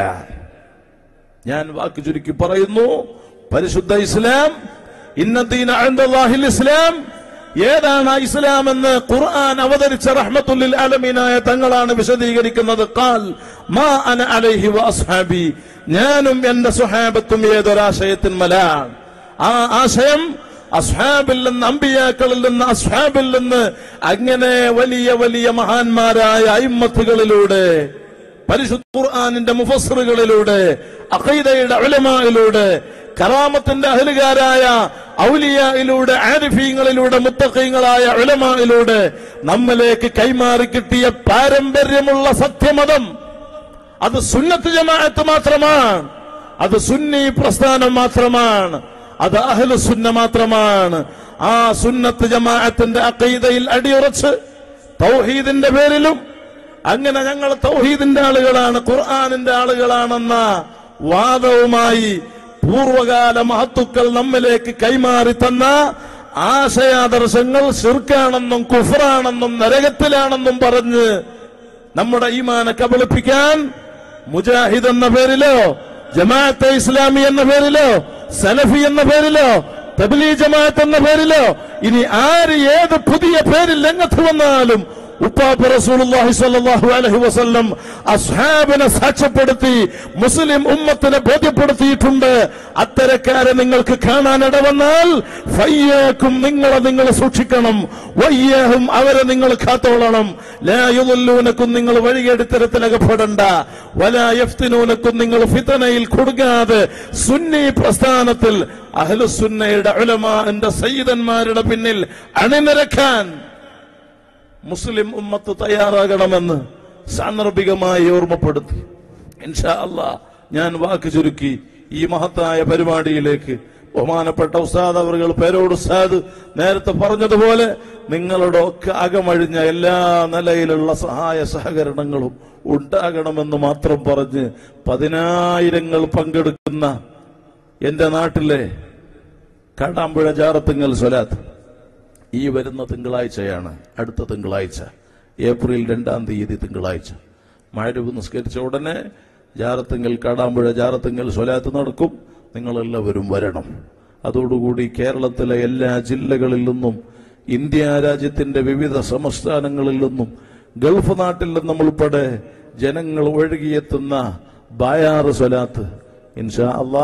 ഞാൻ വാക്ക് ചുരുക്കി പറയുന്നു പരിശുദ്ധ ഇസ്ലാം ഇന്നദീന അൻദല്ലാഹിൽ ഇസ്ലാം ഏതാണ് ആ ഇസ്ലാം എന്ന് ഖുർആൻ അവതരിച്ച റഹ്മത്തുല്ലിൽ ആലമീനായ തങ്ങളാണ് വിശദീകരിക്കുന്നത് ഖാൽ മാ അന അലൈഹി വഅസ്ഹാബി ഞാനും എന്റെ സുഹാബത്തും ഏതൊരാശയത്തിന്മലാണ് ആ ആശയം അസ്ഹാബിൽ നിന്ന് അമ്പിയാക്കളിൽ നിന്ന് അസ്ഹാബിൽ നിന്ന് അങ്ങനെ വലിയ വലിയ മഹാന്മാരായ അയിമ്മത്തുകളിലൂടെ പരിശുദ്ധ ഖുർആാനിന്റെ മുഫസ്സറുകളിലൂടെ അഖീദയുടെ ഉലമായിലൂടെ കറാമത്തിന്റെ അഹലുകാരായ ഔലിയയിലൂടെ ആരിഫീങ്ങളിലൂടെ മുത്തഖീങ്ങളായ ഉലമായിലൂടെ നമ്മിലേക്ക് കൈമാറി കിട്ടിയ പാരമ്പര്യമുള്ള സത്യമതം അത് സുന്നത്ത് ജമാഅത്ത് മാത്രമാണ് അത് സുന്നി പ്രസ്ഥാനം മാത്രമാണ് അത് അഹ്ലു സുന്ന മാത്രമാണ് ആ സുന്നത്ത് ജമാഅത്തിന്റെ അഖീദയിൽ അടിയുറച്ച് തൗഹീദിന്റെ പേരിലും അങ്ങനെ ഞങ്ങൾ തൗഹീദിന്റെ ആളുകളാണ് ഖുർആാനിന്റെ ആളുകളാണെന്ന വാദവുമായി പൂർവകാല മഹത്തുക്കൾ നമ്മിലേക്ക് കൈമാറി തന്ന ആശയാദർശങ്ങൾ ശിർക്കാണെന്നും കുഫറാണെന്നും നരകത്തിലാണെന്നും പറഞ്ഞ് നമ്മുടെ ഈമാനെ കബളിപ്പിക്കാൻ മുജാഹിദ് എന്ന പേരിലോ ജമാഅത്തെ ഇസ്ലാമി എന്ന പേരിലോ സലഫി എന്ന പേരിലോ തബ്ലീ ജമാഅത്ത് എന്ന പേരിലോ ഇനി ആര് ഏത് പുതിയ പേരിൽ രംഗത്ത് വന്നാലും ഉപ്പാപ്പ റസൂലുള്ളാഹി സ്വല്ലല്ലാഹു അലൈഹി വസല്ലം അസ്ഹാബിനെ സാക്ഷ്യപ്പെടുത്തി മുസ്ലിം ഉമ്മത്തിനെ ബോധ്യപ്പെടുത്തിയിട്ടുണ്ട് അത്തരക്കാരെ നിങ്ങൾക്ക് കാണാനിട വന്നാൽ ഫയ്യാക്കും നിങ്ങളെ നിങ്ങൾ സൂക്ഷിക്കണം വയ്യാഹും അവരെ നിങ്ങൾ കാത്തോളണം ലാ യുദല്ലൂനക്കും നിങ്ങൾ വഴികേടിത്തരത്തിൽ അകപ്പെടണ്ട വലാ യഫ്തിനൂനക്കും നിങ്ങൾ ഫിതനയിൽ കൊടുക്കാതെ സുന്നി പ്രസ്ഥാനത്തിൽ അഹ്ലുസുന്നയുടെ ഉലമാന്റെ സയ്യിദന്മാരുടെ പിന്നിൽ അണിനിരക്കാൻ മുസ്ലിം ഉമ്മത്ത് തയ്യാറാകണമെന്ന് സാന്ദർഭികമായി ഓർമ്മപ്പെടുത്തി ഇൻഷാ അല്ലാ ഞാൻ വാക്ക് ചുരുക്കി ഈ മഹത്തായ പരിപാടിയിലേക്ക് ബഹുമാനപ്പെട്ട ഉസ്താദ് അവർ പേരോട് ഉസ്താദ് നേരത്തെ പറഞ്ഞതുപോലെ നിങ്ങളുടെ ഒക്കെ അകമഴിഞ്ഞ എല്ലാ നിലയിലുള്ള സഹായ സഹകരണങ്ങളും ഉണ്ടാകണമെന്ന് മാത്രം പറഞ്ഞ് പതിനായിരങ്ങൾ പങ്കെടുക്കുന്ന എന്റെ നാട്ടിലെ കാടാമ്പുഴ ജാറത്തുങ്ങൽ സ്വലാത്ത് ഈ വരുന്ന തിങ്കളാഴ്ചയാണ് അടുത്ത തിങ്കളാഴ്ച ഏപ്രിൽ രണ്ടാം തീയതി തിങ്കളാഴ്ച മഴരവ് നിസ്കരിച്ച ഉടനെ ജാറത്തിങ്കൽ കാടാമ്പുഴ ജാറത്തിങ്കൽ സ്വലാത്ത് നടക്കും നിങ്ങളെല്ലാവരും വരണം അതോടുകൂടി കേരളത്തിലെ എല്ലാ ജില്ലകളിൽ നിന്നും ഇന്ത്യ രാജ്യത്തിന്റെ വിവിധ സംസ്ഥാനങ്ങളിൽ നിന്നും ഗൾഫ് നാട്ടിൽ നിന്നും ഉൾപ്പെടെ ജനങ്ങൾ ഒഴുകിയെത്തുന്ന ബായാറ് സ്വലാത്ത് ഇൻഷാ അള്ളാ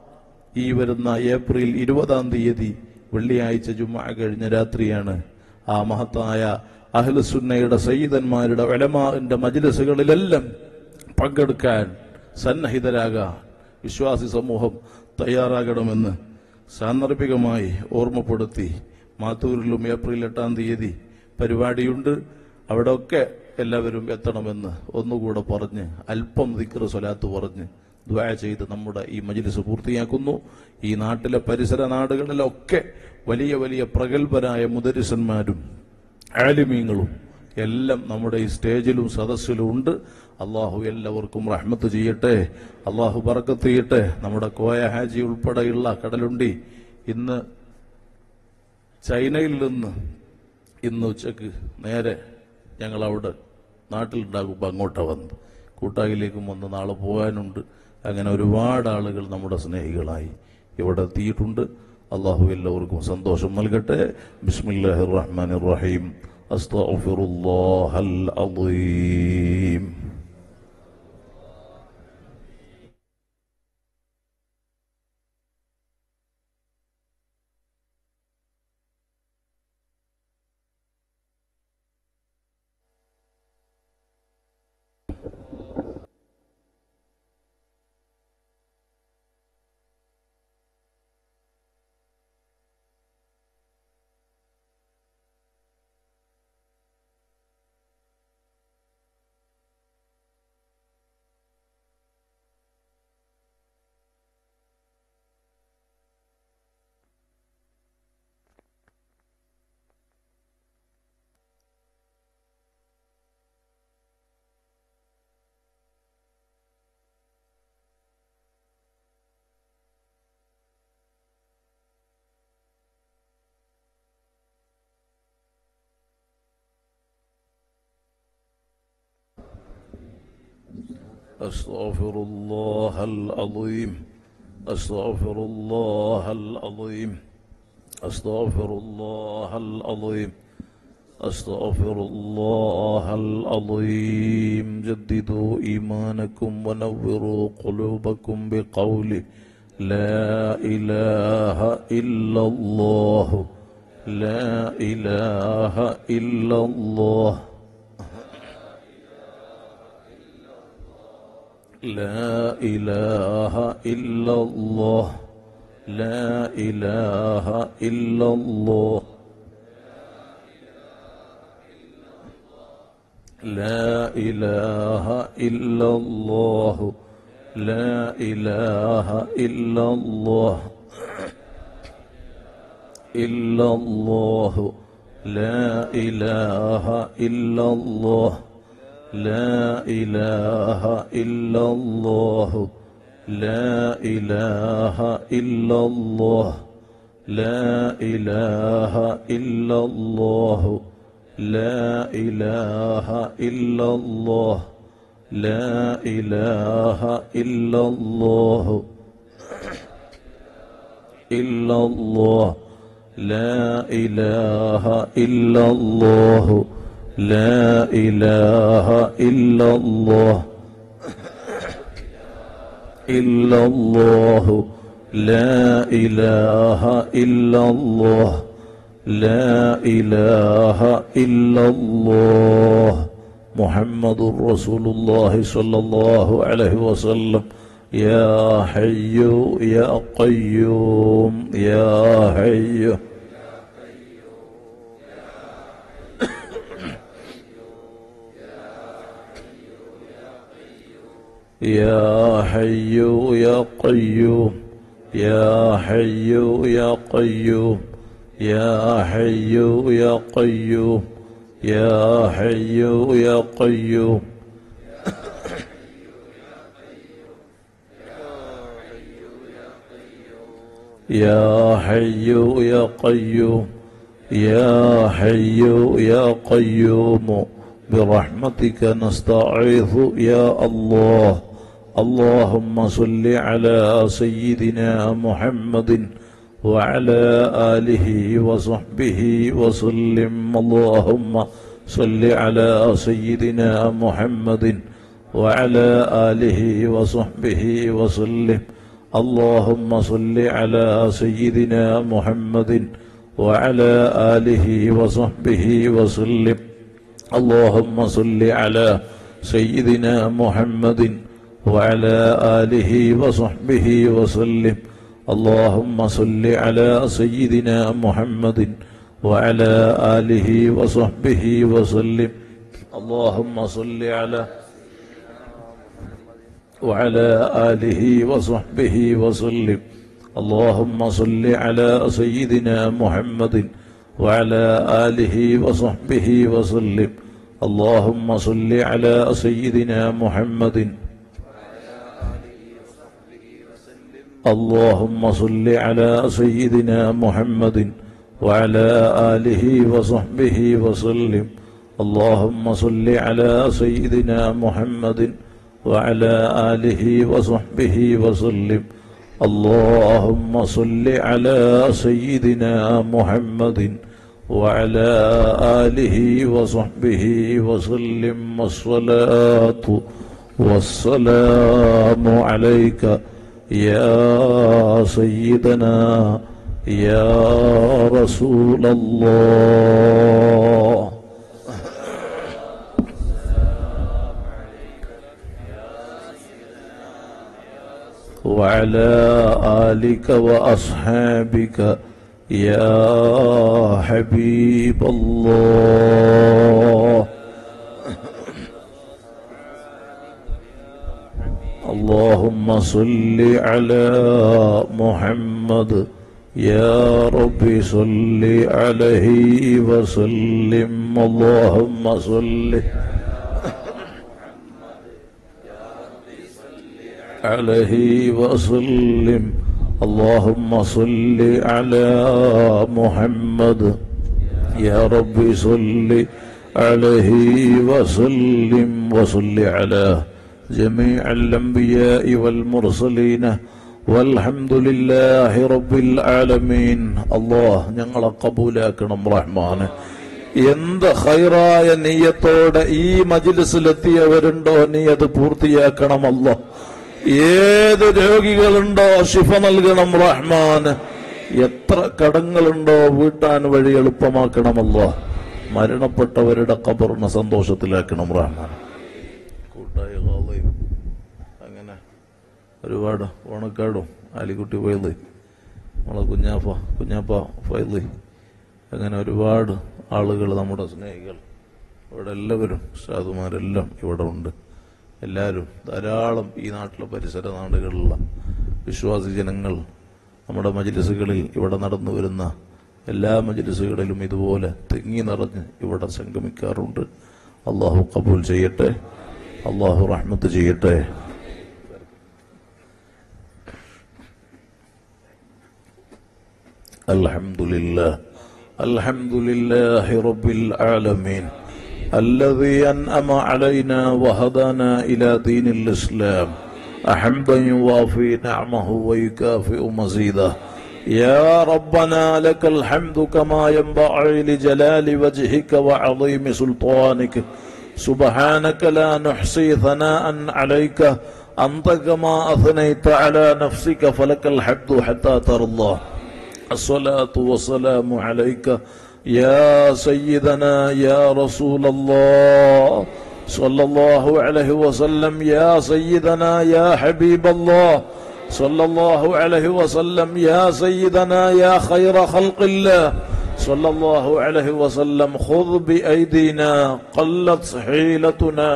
ഈ വരുന്ന ഏപ്രിൽ ഇരുപതാം തീയതി വെള്ളിയാഴ്ച ജുമാ കഴിഞ്ഞ രാത്രിയാണ് ആ മഹത്തായ അഹ്ലുസുന്നയുടെ സയ്യിദന്മാരുടെ വലമാന്റെ മജ്ലിസുകളിലെല്ലാം പങ്കെടുക്കാൻ സന്നഹിതരാകാൻ വിശ്വാസി സമൂഹം തയ്യാറാകണമെന്ന് സാന്ദർഭികമായി ഓർമ്മപ്പെടുത്തി മാത്തൂരിലും ഏപ്രിൽ എട്ടാം തീയതി പരിപാടിയുണ്ട് അവിടെയൊക്കെ എല്ലാവരും എത്തണമെന്ന് ഒന്നുകൂടെ പറഞ്ഞ് അല്പം ദിക്ർ സ്വലാത്ത് പറഞ്ഞ് ദ്വാ ചെയ്ത് നമ്മുടെ ഈ മജ്ലിസ് പൂർത്തിയാക്കുന്നു ഈ നാട്ടിലെ പരിസര നാടുകളിലൊക്കെ വലിയ വലിയ പ്രഗത്ഭരായ മുദരിസന്മാരും ആലിമീങ്ങളും എല്ലാം നമ്മുടെ ഈ സ്റ്റേജിലും സദസ്സിലും ഉണ്ട് അള്ളാഹു എല്ലാവർക്കും റഹ്മത്ത് ചെയ്യട്ടെ അള്ളാഹു ബറക്കത്ത് ചെയ്യട്ടെ നമ്മുടെ കോയ ഹാജി ഉൾപ്പെടെയുള്ള കടലുണ്ടി ഇന്ന് ചൈനയിൽ നിന്ന് ഇന്ന് ഉച്ചക്ക് നേരെ ഞങ്ങൾ അവിടെ നാട്ടിലുണ്ടാകുമ്പോൾ അങ്ങോട്ടാ വന്നത് കൂട്ടായിലേക്കും വന്ന് നാളെ പോകാനുണ്ട് അങ്ങനെ ഒരുപാട് ആളുകൾ നമ്മുടെ സ്നേഹികളായി ഇവിടെ എത്തിയിട്ടുണ്ട് അള്ളാഹു എല്ലാവർക്കും സന്തോഷം നൽകട്ടെ ബിസ്മില്ലാഹി റഹ്മാൻ റഹീം അസ്തഗ്ഫിറുല്ലാഹൽ അദീം أستغفر الله العظيم أستغفر الله العظيم أستغفر الله العظيم أستغفر الله العظيم جددوا إيمانكم ونوروا قلوبكم بقول لا إله إلا الله لا إله إلا الله لا إله إلا الله لا إله إلا الله لا إله إلا الله لا إله إلا الله إلا الله لا إله إلا الله لا إله إلا الله لا إله إلا الله لا إله إلا الله لا إله إلا الله لا إله إلا الله إلا الله لا إله إلا الله لا إله إلا الله إلا الله لا إله إلا الله لا إله إلا الله محمد رسول الله صلى الله عليه وسلم يا حي يا قيوم يا حي يا حي يا قيوم يا حي يا قيوم يا حي يا قيوم يا حي يا قيوم يا حي يا قيوم يا حي يا قيوم برحمتك نستعيذ يا الله اللهم صل على سيدنا محمد وعلى آله وصحبه وسلم اللهم صل على سيدنا محمد وعلى آله وصحبه وسلم اللهم صل على سيدنا محمد وعلى آله وصحبه وسلم اللهم صل على سيدنا محمد وعلى آله وصحبه وسلم اللهم صل على سيدنا محمد وعلى آله وصحبه وسلم اللهم صل على وعلى آله وصحبه وسلم اللهم صل على سيدنا محمد وعلى آله وصحبه وسلم اللهم صل على سيدنا محمد اللهم صل على سيدنا محمد وعلى آله وصحبه وسلم اللهم صل على سيدنا محمد وعلى آله وصحبه وسلم اللهم صل على سيدنا محمد وعلى آله وصحبه وسلم والصلاة والسلام عليك يا سيدنا يا رسول الله وعلى آلك وأصحابك يا حبيب الله اللهم صل على محمد يا رب صل عليه وسلم اللهم صل عليه وسلم اللهم صل على محمد يا رب صل عليه وسلم وصل على جميع الأنبياء والمرسلين والحمد لله رب العالمين الله ഞങ്ങളെ കബൂലാക്കണം റഹ്മാന് എന്ത് ഹൈറായ നീയത്തോടെ ഈ മജിലിസിലെത്തിയവരുണ്ടോ നീ അത് പൂർത്തിയാക്കണമല്ലോ ഏത് രോഗികളുണ്ടോ ശിഫ നൽകണം റഹ്മാന് എത്ര കടങ്ങളുണ്ടോ വീട്ടാൻ വഴി എളുപ്പമാക്കണമല്ലോ മരണപ്പെട്ടവരുടെ കബറിനെ സന്തോഷത്തിലാക്കണം റഹ്മാൻ കൂട്ടായ ഹാളയും അങ്ങനെ ഒരുപാട് ഓണക്കാടും ആലിക്കുട്ടി ഫൈല് നമ്മളെ കുഞ്ഞാപ്പ കുഞ്ഞാപ്പ ഫൈല് അങ്ങനെ ഒരുപാട് ആളുകൾ നമ്മുടെ സ്നേഹികൾ ഇവിടെ എല്ലാവരും സാധുമാരെല്ലാം ഇവിടെ ഉണ്ട് എല്ലാവരും ധാരാളം ഈ നാട്ടിലെ പരിസര നാടുകളിലുള്ള വിശ്വാസി ജനങ്ങൾ നമ്മുടെ മജിലിസുകളിൽ ഇവിടെ നടന്നു വരുന്ന എല്ലാ മജിലിസുകളിലും ഇതുപോലെ തിങ്ങി നിറഞ്ഞ് ഇവിടെ സംഗമിക്കാറുണ്ട് അള്ളാഹു കബൂൽ ചെയ്യട്ടെ അള്ളാഹു റഹ്മത്ത് ചെയ്യട്ടെ الحمد لله الحمد لله رب العالمين الذي أنأم علينا وهدانا إلى دين الإسلام حمدا يوافي نعمه ويكافئ مزيده يا ربنا لك الحمد كما ينبغي لجلال وجهك وعظيم سلطانك سبحانك لا نحصي ثناء عليك أنت كما أثنيت على نفسك فلك الحمد حتى ترضى الصلاة والسلام عليك يا سيدنا يا رسول الله صلى الله عليه وسلم يا سيدنا يا حبيب الله صلى الله عليه وسلم يا سيدنا يا خير خلق الله صلى الله عليه وسلم خذ بأيدينا قلت حيلتنا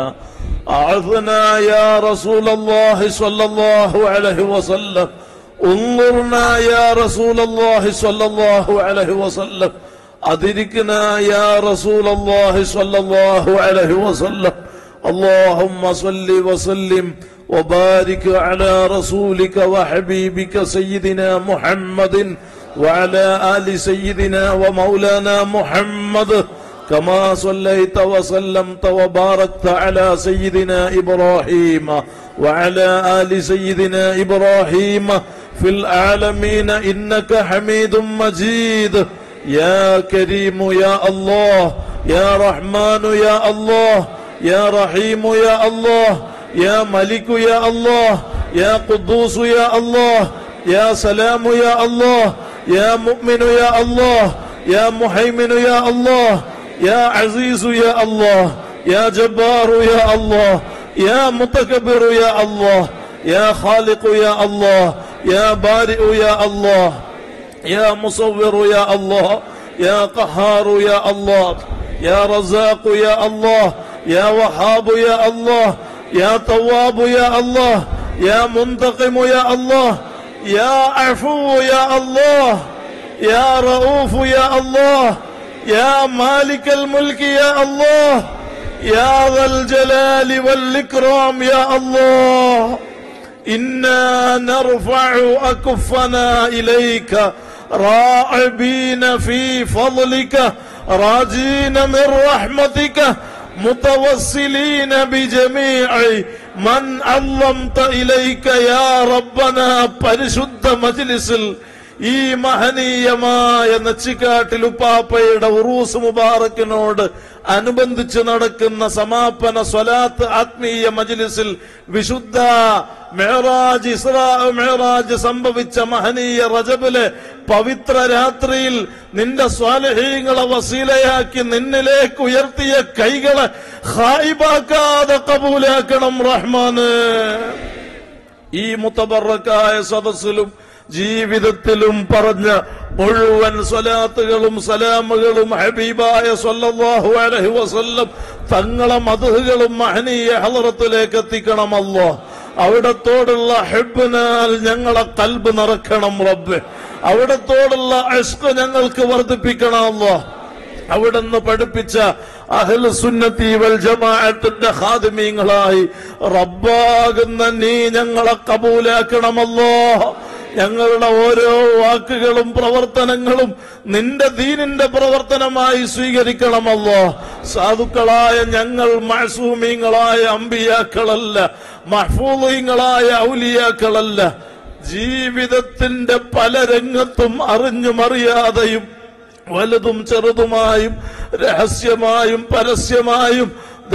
أعذنا يا رسول الله صلى الله عليه وسلم انظرنا يا رسول الله صلى الله عليه وسلم أدركنا يا رسول الله صلى الله عليه وسلم اللهم صل وسلم وبارك على رسولك وحبيبك سيدنا محمد وعلى آل سيدنا ومولانا محمد كما صليت وسلمت وباركت على سيدنا إبراهيم وعلى آل سيدنا إبراهيم في العالمين إنك حميد مجيد يا كريم يا الله يا رحمن يا الله يا رحيم يا الله يا ملك يا الله يا قدوس يا الله يا سلام يا الله يا مؤمن يا الله يا محيمن يا الله يا عزيز يا الله يا جبار يا الله يا متكبر يا الله يا خالق يا الله يا بارئ يا الله يا مصور يا الله يا قهار يا الله يا رزاق يا الله يا وهاب يا الله يا تواب يا الله يا منتقم يا الله يا عفو يا الله يا رؤوف يا الله يا مالك الملك يا الله يا ذا الجلال والإكرام يا الله إنا نرفع أكفنا إليك راعبين في فضلك راجين من رحمتك متوسلين بجميع من علمت إليك يا ربنا പരിശുദ്ധ മജ്ലിസിൽ ഈ മഹനീയമായ നെച്ചിക്കാട്ടിൽ ഉപ്പാപ്പയുടെ ഉറൂസ് മുബാറക്കിനോട് അനുബന്ധിച്ച് നടക്കുന്ന സമാപന സ്വലാത്ത് ആത്മീയ മജ്ലിസിൽ വിശുദ്ധ മേറാജ് ഇസ്രാ മേറാജ് സംഭവിച്ച മഹനീയ റജബിലെ പവിത്ര രാത്രിയിൽ നിന്റെ സ്വാലഹീങ്ങളെ വസീലയാക്കി നിന്നിലേക്ക് ഉയർത്തിയ കൈകളെ ഹായിബാക്കാതെ കബൂലാക്കണം റഹ്മാന് ഈ മുത്തബറക്കായ സദസ്സിലും ജീവിതത്തിലും പറഞ്ഞ മുഴുവൻ സ്വലാത്തുകളും സലാമുകളും ഹബീബായ സല്ലല്ലാഹു അലൈഹി വസല്ലം തങ്ങളെ മധുകളും മഹനീയ ഹലറത്തിലേക്ക് എത്തിക്കണമല്ലോ അവിടത്തോടുള്ള ഹെബിനാൽ ഞങ്ങളെ കൽബ് നിറക്കണം റബ്ബ് അവിടത്തോടുള്ള അഷ്ക് ഞങ്ങൾക്ക് വർദ്ധിപ്പിക്കണമല്ലോ അവിടുന്ന് പഠിപ്പിച്ച അഹ്ലു സുന്നത്തി വൽ ജമാഅത്തിന്റെ ഖാദിമീങ്ങളായി റബ്ബാകുന്ന നീ ഞങ്ങളെ കബൂലാക്കണമല്ലോ ഞങ്ങളുടെ ഓരോ വാക്കുകളും പ്രവർത്തനങ്ങളും നിന്റെ ദീനിന്റെ പ്രവർത്തനമായി സ്വീകരിക്കണമല്ലോ സാധുക്കളായ ഞങ്ങൾ മഹസൂമീങ്ങളായ അമ്പിയാക്കളല്ല മഹ്ഫൂലീങ്ങളായ ഔലിയാക്കളല്ല ജീവിതത്തിന്റെ പല രംഗത്തും അറിഞ്ഞും അറിയാതെയും വലുതും ചെറുതുമായും രഹസ്യമായും പരസ്യമായും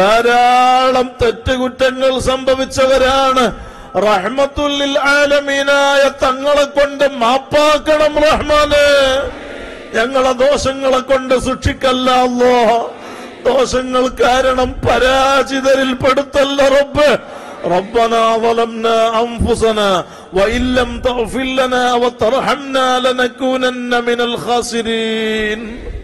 ധാരാളം തെറ്റുകുറ്റങ്ങൾ സംഭവിച്ചവരാണ് റഹ്മത്തുല്ലിൽ ആലമീനായ തങ്ങളെ കൊണ്ട് മാപ്പാക്കണം റഹ്മാന് ഞങ്ങളെ ദോഷങ്ങളെ കൊണ്ട് സൂക്ഷിക്കല്ല അല്ലോ ദോഷങ്ങൾ കാരണം പരാജിതരിൽ പെടുത്തല്ല റബ്ബ് ربنا ظلمنا أنفسنا وإن لم تغفر لنا وترحمنا لنكونن من الخاسرين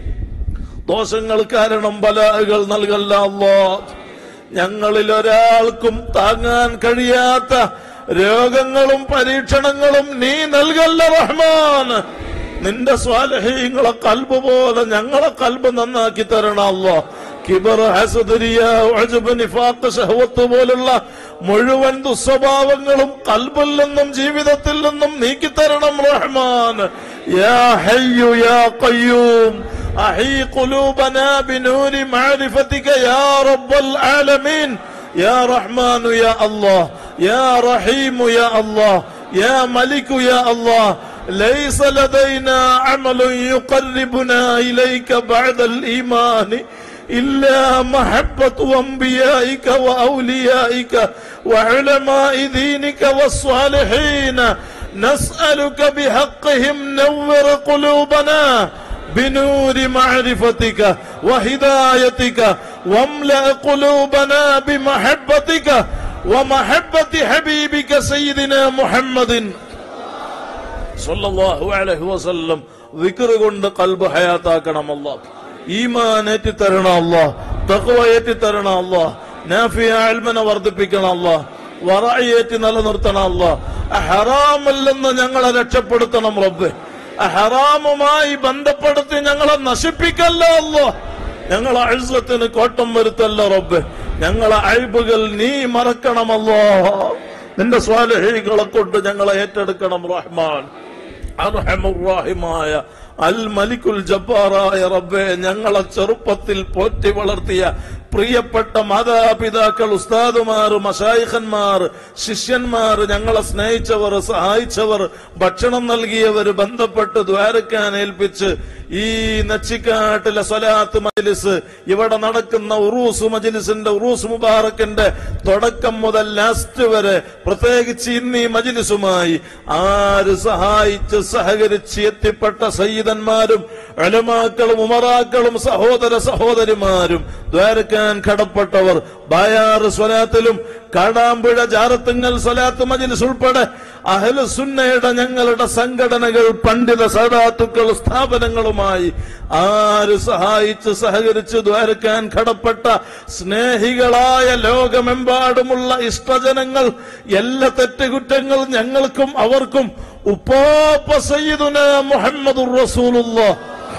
ദോഷങ്ങൾ കാരണം ബലാഹുകൾ നൽകല്ല അല്ലോ ഞങ്ങളിൽ ഒരാൾക്കും താങ്ങാൻ കഴിയാത്ത രോഗങ്ങളും പരീക്ഷണങ്ങളും നീ നൽകല്ല റഹ്മാൻ നിന്റെ സ്വാലഹീങ്ങളെ കൽബ് പോലെ ഞങ്ങളെ കൽബ് നന്നാക്കി തരണം അല്ലോ കിബർ ഹസദരിയ ഉഅ്ജബ്, നിഫാഖ് ഷഹവത്ത് പോലുള്ള മുഴുവൻ ദുസ്വഭാവങ്ങളും കൽബിൽ നിന്നും ജീവിതത്തിൽ നിന്നും നീക്കിത്തരണം റഹ്മാൻ യാ ഹയ്യു യാ ഖയ്യൂം أحي قلوبنا بنور معرفتك يا رب العالمين يا رحمن يا الله يا رحيم يا الله يا ملك يا الله ليس لدينا عمل يقربنا إليك بعد الإيمان إلا محبة أنبيائك وأوليائك وعلماء دينك والصالحين نسألك بحقهم نور قلوبنا بنور معرفتك وهدايتك واملأ قلوبنا بمحبتك ومحبة حبيبك سيدنا محمد സല്ലല്ലാഹു അലൈഹി വസല്ലം വിക്ർ കൊണ്ട് കൽബ് ഹയാത്താക്കണം അല്ലാഹ് ഈമാൻ ഏറ്റി തരണം അല്ലാഹ് തഖ്വ ഏറ്റി തരണം അല്ലാഹ് നാഫിയ ഇൽമിനെ വർദ്ധിപ്പിക്കണം അല്ലാഹ് വറഅ ഏറ്റി നിലനിർത്തണം അല്ലാഹ് ഹറാമിൽ നിന്ന് ഞങ്ങളെ രക്ഷപ്പെടുത്തണം റബ്ബേ ഹറാമുമായി ബന്ധപ്പെടുത്തി ഞങ്ങളെ നശിപ്പിക്കല്ല അല്ലാഹ് ഞങ്ങളെ അഴുസത്തിന് കോട്ടം വരുത്തല്ല റബ്ബ് ഞങ്ങളെ അഴിബുകൾ നീ മറക്കണമല്ലോ നിന്റെ സ്വാലഹികളെ കൊണ്ട് ഞങ്ങളെ ഏറ്റെടുക്കണം റഹ്മാൻ അർഹമുറാഹിമായ അൽ മലിക്കുൽ ജബ്ബാറായ റബ്ബെ ഞങ്ങളെ ചെറുപ്പത്തിൽ പോറ്റി വളർത്തിയ പ്രിയപ്പെട്ട മാതാപിതാക്കൾ ഉസ്താദുമാർ മഷായിഖന്മാർ ശിഷ്യന്മാർ ഞങ്ങളെ സ്നേഹിച്ചവർ സഹായിച്ചവർ ഭക്ഷണം നൽകിയവർ ബന്ധപ്പെട്ട് ദ്വാരക്കാൻ ഏൽപ്പിച്ച് ഈ നച്ചിക്കാട്ടിലെ സ്വലാത്ത് മജ്ലിസ് ഇവിടെ നടക്കുന്ന ഉറൂസ് മജ്ലിസിന്റെ ഉറൂസ് മുബാറക്കിന്റെ തുടക്കം മുതൽ ലാസ്റ്റ് വരെ പ്രത്യേകിച്ച് ഇന്ന് ഈ മജ്ലിസുമായി ആര് സഹായിച്ച് സഹകരിച്ച് എത്തിപ്പെട്ട സയ്യിദന്മാരും അലമാക്കളും ഉമറാക്കളും സഹോദര സഹോദരിമാരും ദ്വാരക്കാൻ കടപ്പെട്ടവർ ബായാറ് സ്വലാത്തിലും കാടാമ്പുഴ ജാറത്തുങ്ങൽ സ്വലാത്ത് മജിലിസ് ഉൾപ്പെടെ അഹ്ലു സുന്നയുടെ ഞങ്ങളുടെ സംഘടനകൾ പണ്ഡിത സദാത്തുക്കൾ സ്ഥാപനങ്ങളുമായി ആര് സഹായിച്ച് സഹകരിച്ച് ദ്വാരക്കാൻ കടപ്പെട്ട സ്നേഹികളായ ലോകമെമ്പാടുമുള്ള ഇഷ്ടജനങ്ങൾ എല്ലാ തെറ്റുകുറ്റങ്ങൾ ഞങ്ങൾക്കും അവർക്കും ഉപ്പാപ്പ സയ്യിദുന മുഹമ്മദുർ റസൂലുള്ളാഹ്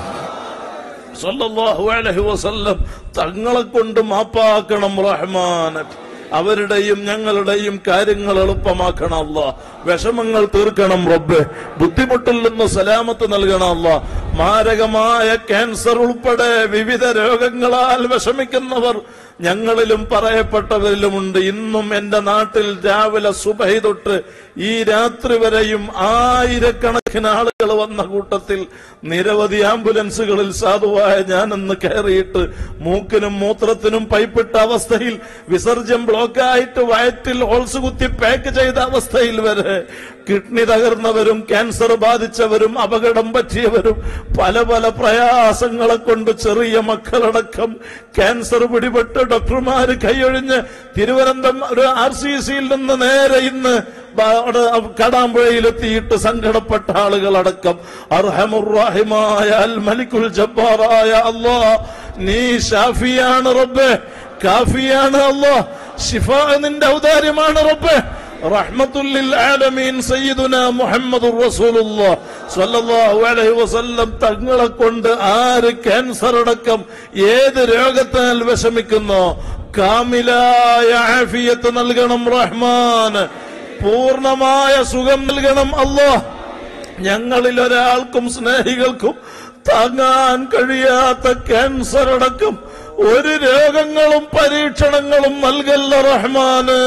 സല്ലല്ലാഹു അലൈഹി വസല്ലം തങ്ങളെ കൊണ്ട് മാപ്പാക്കണം റഹ്മാൻ അവരുടെയും ഞങ്ങളുടെയും കാര്യങ്ങൾ എളുപ്പമാക്കണം അല്ല വിഷമങ്ങൾ തീർക്കണം റബ്ബ് ബുദ്ധിമുട്ടിൽ നിന്ന് സലാമത്ത് നൽകണം അല്ല മാരകമായ ക്യാൻസർ ഉൾപ്പെടെ വിവിധ രോഗങ്ങളാൽ വിഷമിക്കുന്നവർ ഞങ്ങളിലും പറയപ്പെട്ടവരിലുമുണ്ട് ഇന്നും എന്റെ നാട്ടിൽ രാവിലെ സുബഹി തൊട്ട് ഈ രാത്രി വരെയും ആയിരക്കണക്കിന് ആളുകൾ വന്ന കൂട്ടത്തിൽ നിരവധി ആംബുലൻസുകളിൽ സാധുവായ ഞാനെന്ന് കയറിയിട്ട് മൂക്കിനും മൂത്രത്തിനും പൈപ്പിട്ട അവസ്ഥയിൽ വിസർജ്യം ബ്ലോക്കായിട്ട് വയറ്റിൽ ഹോൾസ് കുത്തി പാക്ക് ചെയ്ത അവസ്ഥയിൽ വരെ കിഡ്നി തകർന്നവരും ക്യാൻസർ ബാധിച്ചവരും അപകടം പറ്റിയവരും പല പല പ്രയാസങ്ങളെ കൊണ്ട് ചെറിയ മക്കളടക്കം ക്യാൻസർ പിടിപെട്ട് ഡോക്ടർമാര് കൈയൊഴിഞ്ഞ് തിരുവനന്തപുരം ഒരു ആർ സി സിയിൽ നിന്ന് നേരെ ഇന്ന് ബ- അവിടെ കടാമ്പുഴയിലെത്തിയിട്ട് സങ്കടപ്പെട്ട ആളുകളടക്കം അർഹമുറാഹിമായ അൽ മലിക്കുൽ ജബ്ബാറായ അല്ലാ നീ ഷാഫിയാണ് റബ്ബേ കാഫിയാണ് അല്ലാ ഷിഫ നിന്റെ ഔദാര്യമാണ് റബ്ബേ റഹ്മത്തുല്ലിൽ ആലമീൻ സയ്യിദുന മുഹമ്മദുർ റസൂലുള്ളാഹ് സ്വല്ലല്ലാഹു അലൈഹി വസല്ലം തങ്ങളെ കൊണ്ട് ആര് ക്യാൻസർ അടക്കം ഏത് രോഗത്താൽ വിഷമിക്കുന്നോ കാമിലായ ആഫിയത്ത് നൽകണം റഹ്മാൻ പൂർണ്ണമായ സുഖം നൽകണം അല്ലാഹ് ഞങ്ങളിൽ ഒരാൾക്കും സ്നേഹികൾക്കും താങ്ങാൻ കഴിയാത്ത ക്യാൻസർ അടക്കം ഒരു രോഗങ്ങളും പരീക്ഷണങ്ങളും നൽകല്ല റഹ്മാന്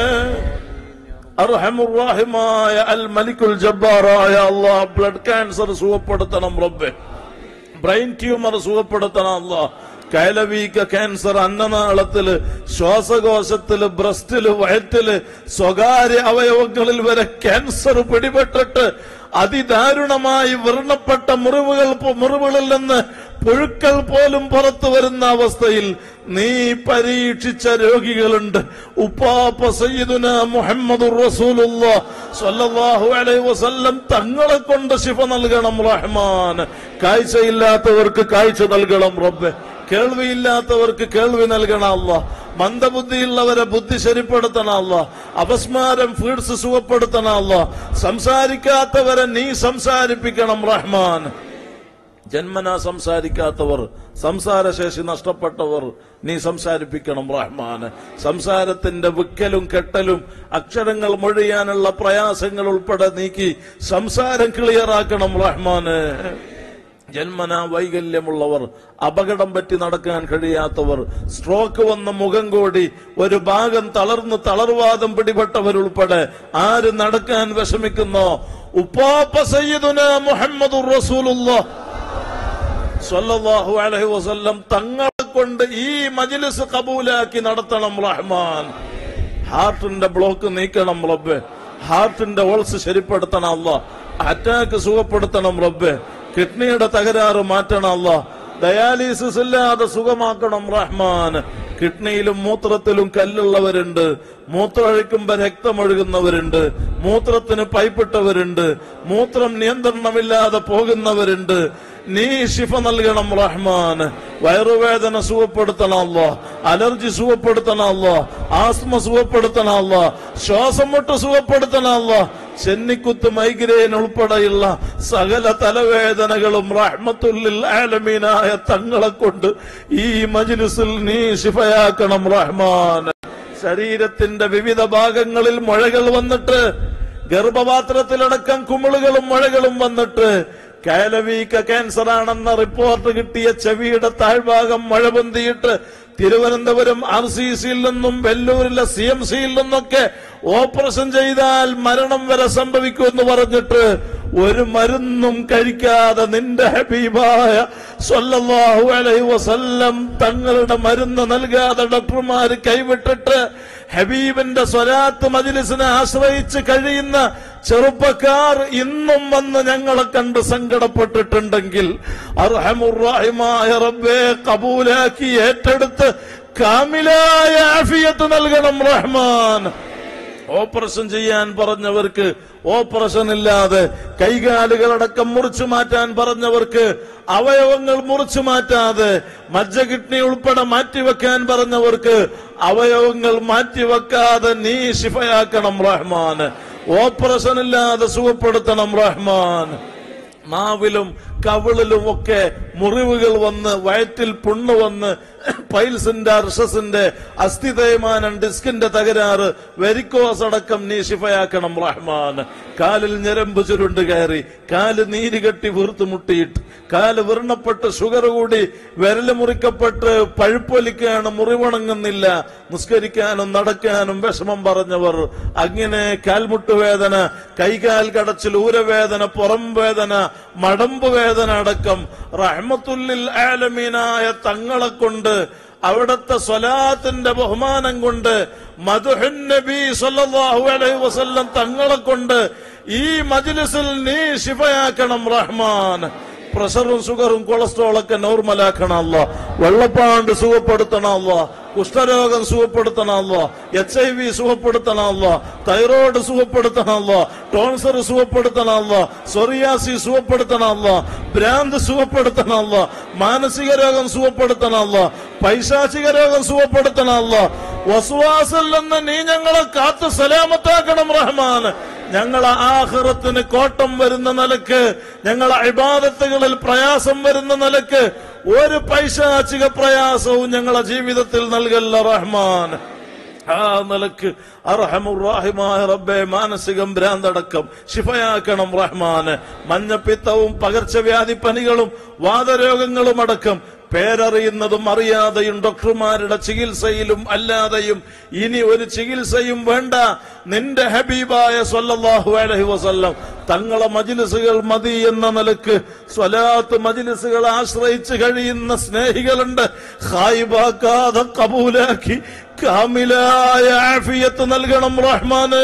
അർഹമുറാഹിമായ അൽ മലിക്കുൽ ജബ്ബാറായ അള്ളാഹ് ബ്ലഡ് ക്യാൻസർ സുഖപ്പെടുത്തണം റബ്ബെ ബ്രെയിൻ ട്യൂമർ സുഖപ്പെടുത്തണം അള്ളാഹ് കൈലവീക്ക ക്യാൻസർ അന്നനാളത്തില് ശ്വാസകോശത്തില് ബ്രസ്റ്റില് വയറ്റില് സ്വകാര്യ അവയവങ്ങളിൽ വരെ ക്യാൻസർ പിടിപെട്ടിട്ട് അതിദാരുണമായി വ്രണപ്പെട്ട മുറിവുകൾ പോ- മുറിവുകളിൽ നിന്ന് പുഴുക്കൾ പോലും പുറത്തു വരുന്ന അവസ്ഥയിൽ നീ പരീക്ഷിച്ച രോഗികളുണ്ട് ഉപ്പാപ്പ സയ്യിദുന മുഹമ്മദ് സ്വല്ലല്ലാഹു അലൈഹി വസല്ലം തങ്ങളെ കൊണ്ട് ശിഫ നൽകണം റഹ്മാൻ കാഴ്ചയില്ലാത്തവർക്ക് കാഴ്ച നൽകണം റബ്ബെ കേൾവിയില്ലാത്തവർക്ക് കേൾവി നൽകണം അല്ല മന്ദബുദ്ധിയുള്ളവരെ ബുദ്ധി ശരിപ്പെടുത്തണം അല്ല അപസ്മാരം ഫീഡ്സ് സുഖപ്പെടുത്തണം അല്ല സംസാരിക്കാത്തവരെ നീ സംസാരിപ്പിക്കണം റഹ്മാൻ ജന്മന സംസാരിക്കാത്തവർ സംസാരശേഷി നഷ്ടപ്പെട്ടവർ നീ സംസാരിപ്പിക്കണം റഹ്മാൻ സംസാരത്തിന്റെ വിക്കലും കെട്ടലും അക്ഷരങ്ങൾ മൊഴിയാനുള്ള പ്രയാസങ്ങൾ ഉൾപ്പെടെ നീക്കി സംസാരം ക്ലിയറാക്കണം റഹ്മാന് ജന്മന വൈകല്യമുള്ളവർ അപകടം പറ്റി നടക്കാൻ കഴിയാത്തവർ സ്ട്രോക്ക് വന്ന മുഖം കൂടി ഒരു ഭാഗം തളർന്ന് തളർവാദം പിടിപെട്ടവരുൾപ്പെടെ ആര് നടക്കാൻ വിഷമിക്കുന്നോ ഉപ്പാപ്പ സയ്യിദുന മുഹമ്മദ് റസൂലുള്ളാഹ് സ്വല്ലല്ലാഹു അലൈഹി വസല്ലം തങ്ങളെ കൊണ്ട് ഈ മജ്ലിസ് കബൂലാക്കി നടത്തണം റഹ്മാൻ ഹാർട്ടിന്റെ ബ്ലോക്ക് നീക്കണം റബ്ബെ ഹാർട്ടിന്റെ ഓൾസ് ശരിപ്പെടുത്തണം അല്ല അറ്റാക്ക് സുഖപ്പെടുത്തണം റബ്ബെ കിഡ്നിയുടെ തകരാറ് മാറ്റണം അല്ല ഡയാലിസിസ് ഇല്ലാതെ സുഖമാക്കണം റഹ്മാൻ കിഡ്നിയിലും മൂത്രത്തിലും കല്ലുള്ളവരുണ്ട് മൂത്രമൊഴിക്കുമ്പോ രക്തമൊഴുകുന്നവരുണ്ട് മൂത്രത്തിന് പൈപ്പിട്ടവരുണ്ട് മൂത്രം നിയന്ത്രണമില്ലാതെ പോകുന്നവരുണ്ട് നീ ശിഫ നൽകണം റഹ്മാൻ വയറുവേദന സുഖപ്പെടുത്തണമല്ലോ അലർജി സുഖപ്പെടുത്തണമല്ലോ ആസ്മ സുഖപ്പെടുത്തണമല്ലോ ശ്വാസം മുട്ട് സുഖപ്പെടുത്തണമല്ലോ ചെന്നിക്കുത്ത് മൈഗ്രെയിൻ ഉൾപ്പെടെയുള്ള സകല തലവേദനകളും റഹ്മത്തുല്ലിൽ ആലമീനായ തങ്ങളെ കൊണ്ട് ഈ മജ്ലിസിൽ നീ ശിഫയാക്കണം റഹ്മാൻ ശരീരത്തിന്റെ വിവിധ ഭാഗങ്ങളിൽ മുഴകൾ വന്നിട്ട് ഗർഭപാത്രത്തിലടക്കം കുമിളുകളും മുഴകളും വന്നിട്ട് കയലവീക്ക ക്യാൻസർ ആണെന്ന റിപ്പോർട്ട് കിട്ടിയ ചെവിയുടെ താഴ്ഭാഗം മഴ പൊന്തിയിട്ട് തിരുവനന്തപുരം ആർ സി സിയിൽ നിന്നും വെല്ലൂരിലെ സി എം സിയിൽ നിന്നൊക്കെ ഓപ്പറേഷൻ ചെയ്താൽ മരണം വരെ സംഭവിക്കുമെന്ന് പറഞ്ഞിട്ട് ഒരു മരുന്നും കഴിക്കാതെ നിന്റെ ഹബീബായ സ്വല്ലല്ലാഹു അലൈഹി വസല്ലം തങ്ങളുടെ മരുന്ന് നൽകാതെ ഡോക്ടർമാര് കൈവിട്ടിട്ട് ഹബീബിന്റെ സ്വലാത്ത് മജിലിസിനെ ആശ്രയിച്ച് കഴിയുന്ന ചെറുപ്പക്കാർ ഇന്നും വന്ന് ഞങ്ങളെ കണ്ട് സങ്കടപ്പെട്ടിട്ടുണ്ടെങ്കിൽ അർഹമുറാഹിമായ റബ്ബെ കബൂലാക്കി ഏറ്റെടുത്ത് കാമിലായ ആഫിയത്ത് നൽകണം റഹ്മാൻ ഓപ്പറേഷൻ ചെയ്യാൻ പറഞ്ഞവർക്ക് ഓപ്പറേഷൻ ഇല്ലാതെ കൈകാലുകളടക്കം മുറിച്ചു മാറ്റാൻ പറഞ്ഞവർക്ക് അവയവങ്ങൾ മുറിച്ചു മാറ്റാതെ മജ്ജ കിഡ്നി ഉൾപ്പെടെ മാറ്റിവെക്കാൻ പറഞ്ഞവർക്ക് അവയവങ്ങൾ മാറ്റിവെക്കാതെ നീ ശിഫയാക്കണം റഹ്മാൻ ഓപ്പറേഷൻ ഇല്ലാതെ സുഖപ്പെടുത്തണം റഹ്മാൻ നാവിലും കവിളിലും ഒക്കെ മുറിവുകൾ വന്ന് വയറ്റിൽ പുണ്ണ് വന്ന് പൈൽസിന്റെ അർഷസിന്റെ അസ്ഥി തേയ്മാനം ഡിസ്കിന്റെ തകരാറ് വെരിക്കോസ് അടക്കം നീ ശിഫയാക്കണം റഹ്മാൻ കാലിൽ ഞരമ്പ് ചുരുണ്ട് കയറി കാല് നീര് കെട്ടി വീർത്ത് മുട്ടിയിട്ട് കാല് വിർണപ്പെട്ട് ഷുഗർ കൂടി വിരല് മുറിക്കപ്പെട്ട് പഴുപ്പൊലിക്കാണ് മുറിവണങ്ങുന്നില്ല നിസ്കരിക്കാനും നടക്കാനും വിഷമം പറഞ്ഞവർ അങ്ങനെ കാൽമുട്ട് വേദന കൈകാൽ കടച്ചിൽ ഊരവേദന പുറം വേദന മടമ്പ് വേദന അടക്കം റഹ്മത്തുല്ലിൽ ആലമീനായ തങ്ങളെ കൊണ്ട് അവിടുത്തെ സ്വലാത്തിന്റെ ബഹുമാനം കൊണ്ട് മധുഹൻ നബി സല്ലല്ലാഹു അലൈഹി വസല്ലം തങ്ങളെ കൊണ്ട് ഈ മജ്ലിസിൽ നീ ശിഫയാക്കണം റഹ്മാൻ പ്രഷറും ഷുഗറും കൊളസ്ട്രോളൊക്കെ നോർമലാക്കണം അല്ല വെള്ളപ്പാണ്ട് സുഖപ്പെടുത്തണം അല്ല കുഷ്ഠരോഗം സുഖപ്പെടുത്തണം അല്ല എച്ച് ഐ വി സുഖപ്പെടുത്തണം അല്ല തൈറോയ്ഡ് സുഖപ്പെടുത്തണം അല്ല ടോൺസർ സുഖപ്പെടുത്തണം അല്ല സൊറിയാസി സുഖപ്പെടുത്തണം അല്ല ഭ്രാന്ത് സുഖപ്പെടുത്തണം അല്ല മാനസിക രോഗം സുഖപ്പെടുത്തണം അല്ല പൈശാചിക രോഗം സുഖപ്പെടുത്തണം അല്ല വസുവാസിൽ നിന്ന് നീ ഞങ്ങളെ കാത്ത് സലാമത്താക്കണം റഹ്മാൻ ഞങ്ങളെ ആഹ്റത്തിന് കോട്ടം വരുന്ന നിലക്ക് ഞങ്ങളെ ഇബാദത്തുകളിൽ പ്രയാസം വരുന്ന നിലക്ക് ഒരു പൈശാചിക പ്രയാസവും ഞങ്ങളെ ജീവിതത്തിൽ നൽകല്ല റഹ്മാൻ ആ നിലക്ക് അർഹമുറാഹിമായ റബ്ബെ മാനസികം ഭ്രാന്തടക്കം ശിഫയാക്കണം റഹ്മാന് മഞ്ഞപ്പിത്തവും പകർച്ചവ്യാധി പനികളും വാതരോഗങ്ങളും അടക്കം പേരറിയുന്നതും അറിയാതെയും ഡോക്ടർമാരുടെ ചികിത്സയിലും അല്ലാതെയും ഇനി ഒരു ചികിത്സയും വേണ്ട നിന്റെ ഹബീബായ സല്ലല്ലാഹു അലൈഹി വസല്ലം തങ്ങളെ മജിലിസുകൾ മതി എന്ന നിലക്ക് സ്വലാത്ത് മജിലിസുകൾ ആശ്രയിച്ച് കഴിയുന്ന സ്നേഹികളുണ്ട് ഹായിബാക്കാതെ കബൂലാക്കി കാമിലായ ആഫിയത്ത് നൽകണം റഹ്മാന്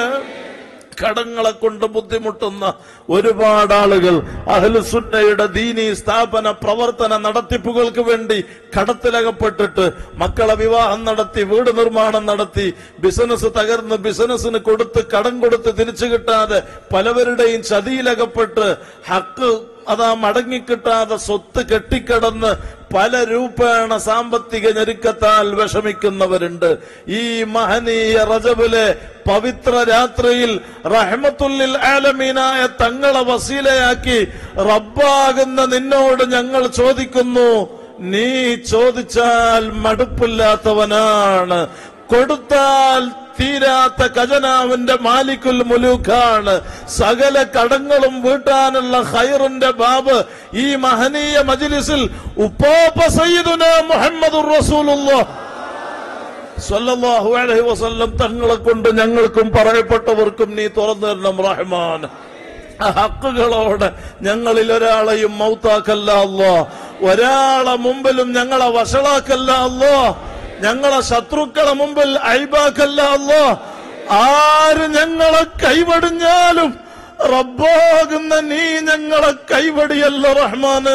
കടങ്ങളെ കൊണ്ട് ബുദ്ധിമുട്ടുന്ന ഒരുപാട് ആളുകൾ അഹ്ലുസുന്നയുടെ ദീനി സ്ഥാപന പ്രവർത്തന നടത്തിപ്പുകൾക്ക് വേണ്ടി കടത്തിലകപ്പെട്ടിട്ട് മക്കളെ വിവാഹം നടത്തി വീട് നിർമ്മാണം നടത്തി ബിസിനസ് തകർന്ന് ബിസിനസ്സിന് കൊടുത്ത് കടം കൊടുത്ത് തിരിച്ചു കിട്ടാതെ പലവരുടെയും ചതിയിലകപ്പെട്ട് ഹക്ക് അതാ മടങ്ങിക്കിട്ടാതെ സ്വത്ത് കെട്ടിക്കിടന്ന് പല രൂപേണ സാമ്പത്തിക ഞെരുക്കത്താൽ വിഷമിക്കുന്നവരുണ്ട് ഈ മഹനീയ റജബിലെ പവിത്ര രാത്രിയിൽ റഹ്മത്തുല്ലിൽ ആലമീനായ തങ്ങളെ വസീലയാക്കി റബ്ബാകുന്ന നിന്നോട് ഞങ്ങൾ ചോദിക്കുന്നു നീ ചോദിച്ചാൽ മടുപ്പില്ലാത്തവനാണ് കൊടുത്താൽ തീരാത്ത ഖജനാവിന്റെ മാലിക്കുൽ മുലൂക്കാണ് സകല കടങ്ങളും വീട്ടാനുള്ള ഖൈറിന്റെ ബാബ് ഈ മഹനീയ മജ്ലിസിൽ ഉപ്പോപ്പ സയ്യിദുന മുഹമ്മദുർ റസൂലുള്ളാഹ് സല്ലല്ലാഹു അലൈഹി വസല്ലം തങ്ങളെ കൊണ്ട് ഞങ്ങൾക്കും പറയപ്പെട്ടവർക്കും നീ തുറന്നു തരണം റഹ്മാൻ ആ ഹക്കുകളോട് ഞങ്ങളിൽ ഒരാളെയും മൗത്താക്കല്ല അല്ലോ ഒരാളെ മുമ്പിലും ഞങ്ങളെ വഷളാക്കല്ല അല്ലോ ഞങ്ങളെ ശത്രുക്കളെ മുമ്പിൽ അയ്ബാക്കല്ല അല്ലോ ആര് ഞങ്ങളെ കൈവടിഞ്ഞാലും റബ്ബാകുന്ന നീ ഞങ്ങളെ കൈവടിയല്ല റഹ്മാന്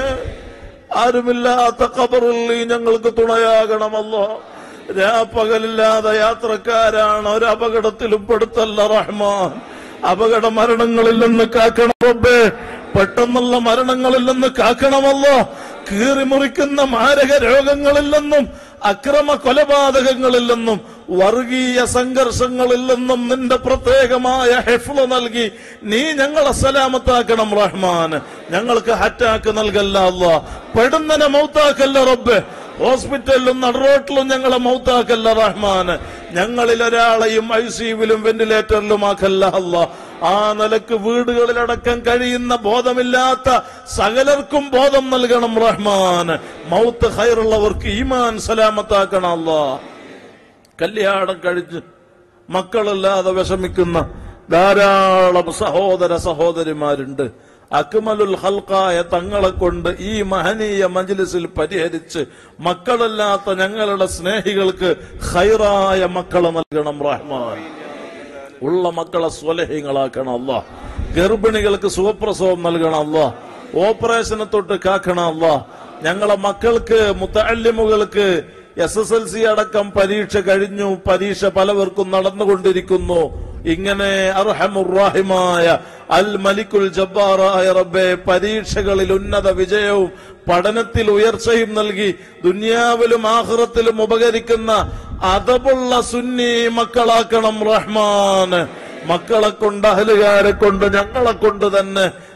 ആരുമില്ലാത്ത ഖബറിൽ നീ ഞങ്ങൾക്ക് തുണയാകണമല്ലോ രാപ്പകലില്ലാതെ യാത്രക്കാരാണ് ഒരു അപകടത്തിലും പെടുത്തല്ല റഹ്മാൻ അപകട മരണങ്ങളിൽ നിന്ന് കാക്കണം റബ്ബേ പെട്ടെന്നുള്ള മരണങ്ങളിൽ നിന്ന് കാക്കണമല്ലോ കീറിമുറിക്കുന്ന മാരക രോഗങ്ങളിൽ നിന്നും അക്രമ കൊലപാതകങ്ങളിൽ നിന്നും വർഗീയ സംഘർഷങ്ങളിൽ നിന്നും നിന്റെ പ്രത്യേകമായ ഹെഫ്ല നൽകി നീ ഞങ്ങളെ സലാമത്താക്കണം റഹ്മാൻ ഞങ്ങൾക്ക് ഹറ്റാക്ക് നൽകല്ല അല്ലോ പെടുന്നനെ മൗത്താക്കല്ല റബ്ബ് ഹോസ്പിറ്റലിലും നടുറോട്ടിലും ഞങ്ങളെ മൗത്താക്കല്ല റഹ്മാൻ ഞങ്ങളിൽ ഒരാളെയും ഐ സിയുവിലും വെന്റിലേറ്ററിലും ആക്കല്ല അല്ല ആ നിലക്ക് വീടുകളിലടക്കം കഴിയുന്ന ബോധമില്ലാത്ത സകലർക്കും ബോധം നൽകണം റഹ്മാൻ മൗത്ത് ഹൈറുള്ളവർക്ക് ഈമാൻ സലാമത്താക്കണം അല്ലാ കല്യാണം കഴിച്ച് മക്കളില്ലാതെ വിഷമിക്കുന്ന ധാരാളം സഹോദര സഹോദരിമാരുണ്ട് അക്മലുൽ ഹൽക്കായ തങ്ങളെ കൊണ്ട് ഈ മഹനീയ മജ്ലിസിൽ പരിഹരിച്ച് മക്കളില്ലാത്ത ഞങ്ങളുടെ സ്നേഹികൾക്ക് ഹൈറായ മക്കളെ നൽകണം റഹ്മാൻ ഉള്ള മക്കളെ സ്വലഹ്യങ്ങളാക്കണം അല്ല ഗർഭിണികൾക്ക് സുഖപ്രസവം നൽകണം അല്ല ഓപ്പറേഷനെ തൊട്ട് കാക്കണം അല്ല ഞങ്ങളെ മക്കൾക്ക് മുത്തല്ലിമുകൾക്ക് എസ് എസ് എൽ സി അടക്കം പരീക്ഷ കഴിഞ്ഞു പരീക്ഷ പലവർക്കും നടന്നുകൊണ്ടിരിക്കുന്നു ഇങ്ങനെ അർഹമുറാഹിമായ അൽ മലിക്കുൽ ജബ്ബാറായ റബ്ബെ പരീക്ഷകളിൽ ഉന്നത വിജയവും പഠനത്തിൽ ഉയർച്ചയും നൽകി ദുനിയാവിലും ആഹ്റത്തിലും ഉപകരിക്കുന്ന അതപുള്ള സുന്നി മക്കളാക്കണം റഹ്മാൻ മക്കളെ കൊണ്ട് അഹലുകാരെ കൊണ്ട് ഞങ്ങളെ കൊണ്ട് തന്നെ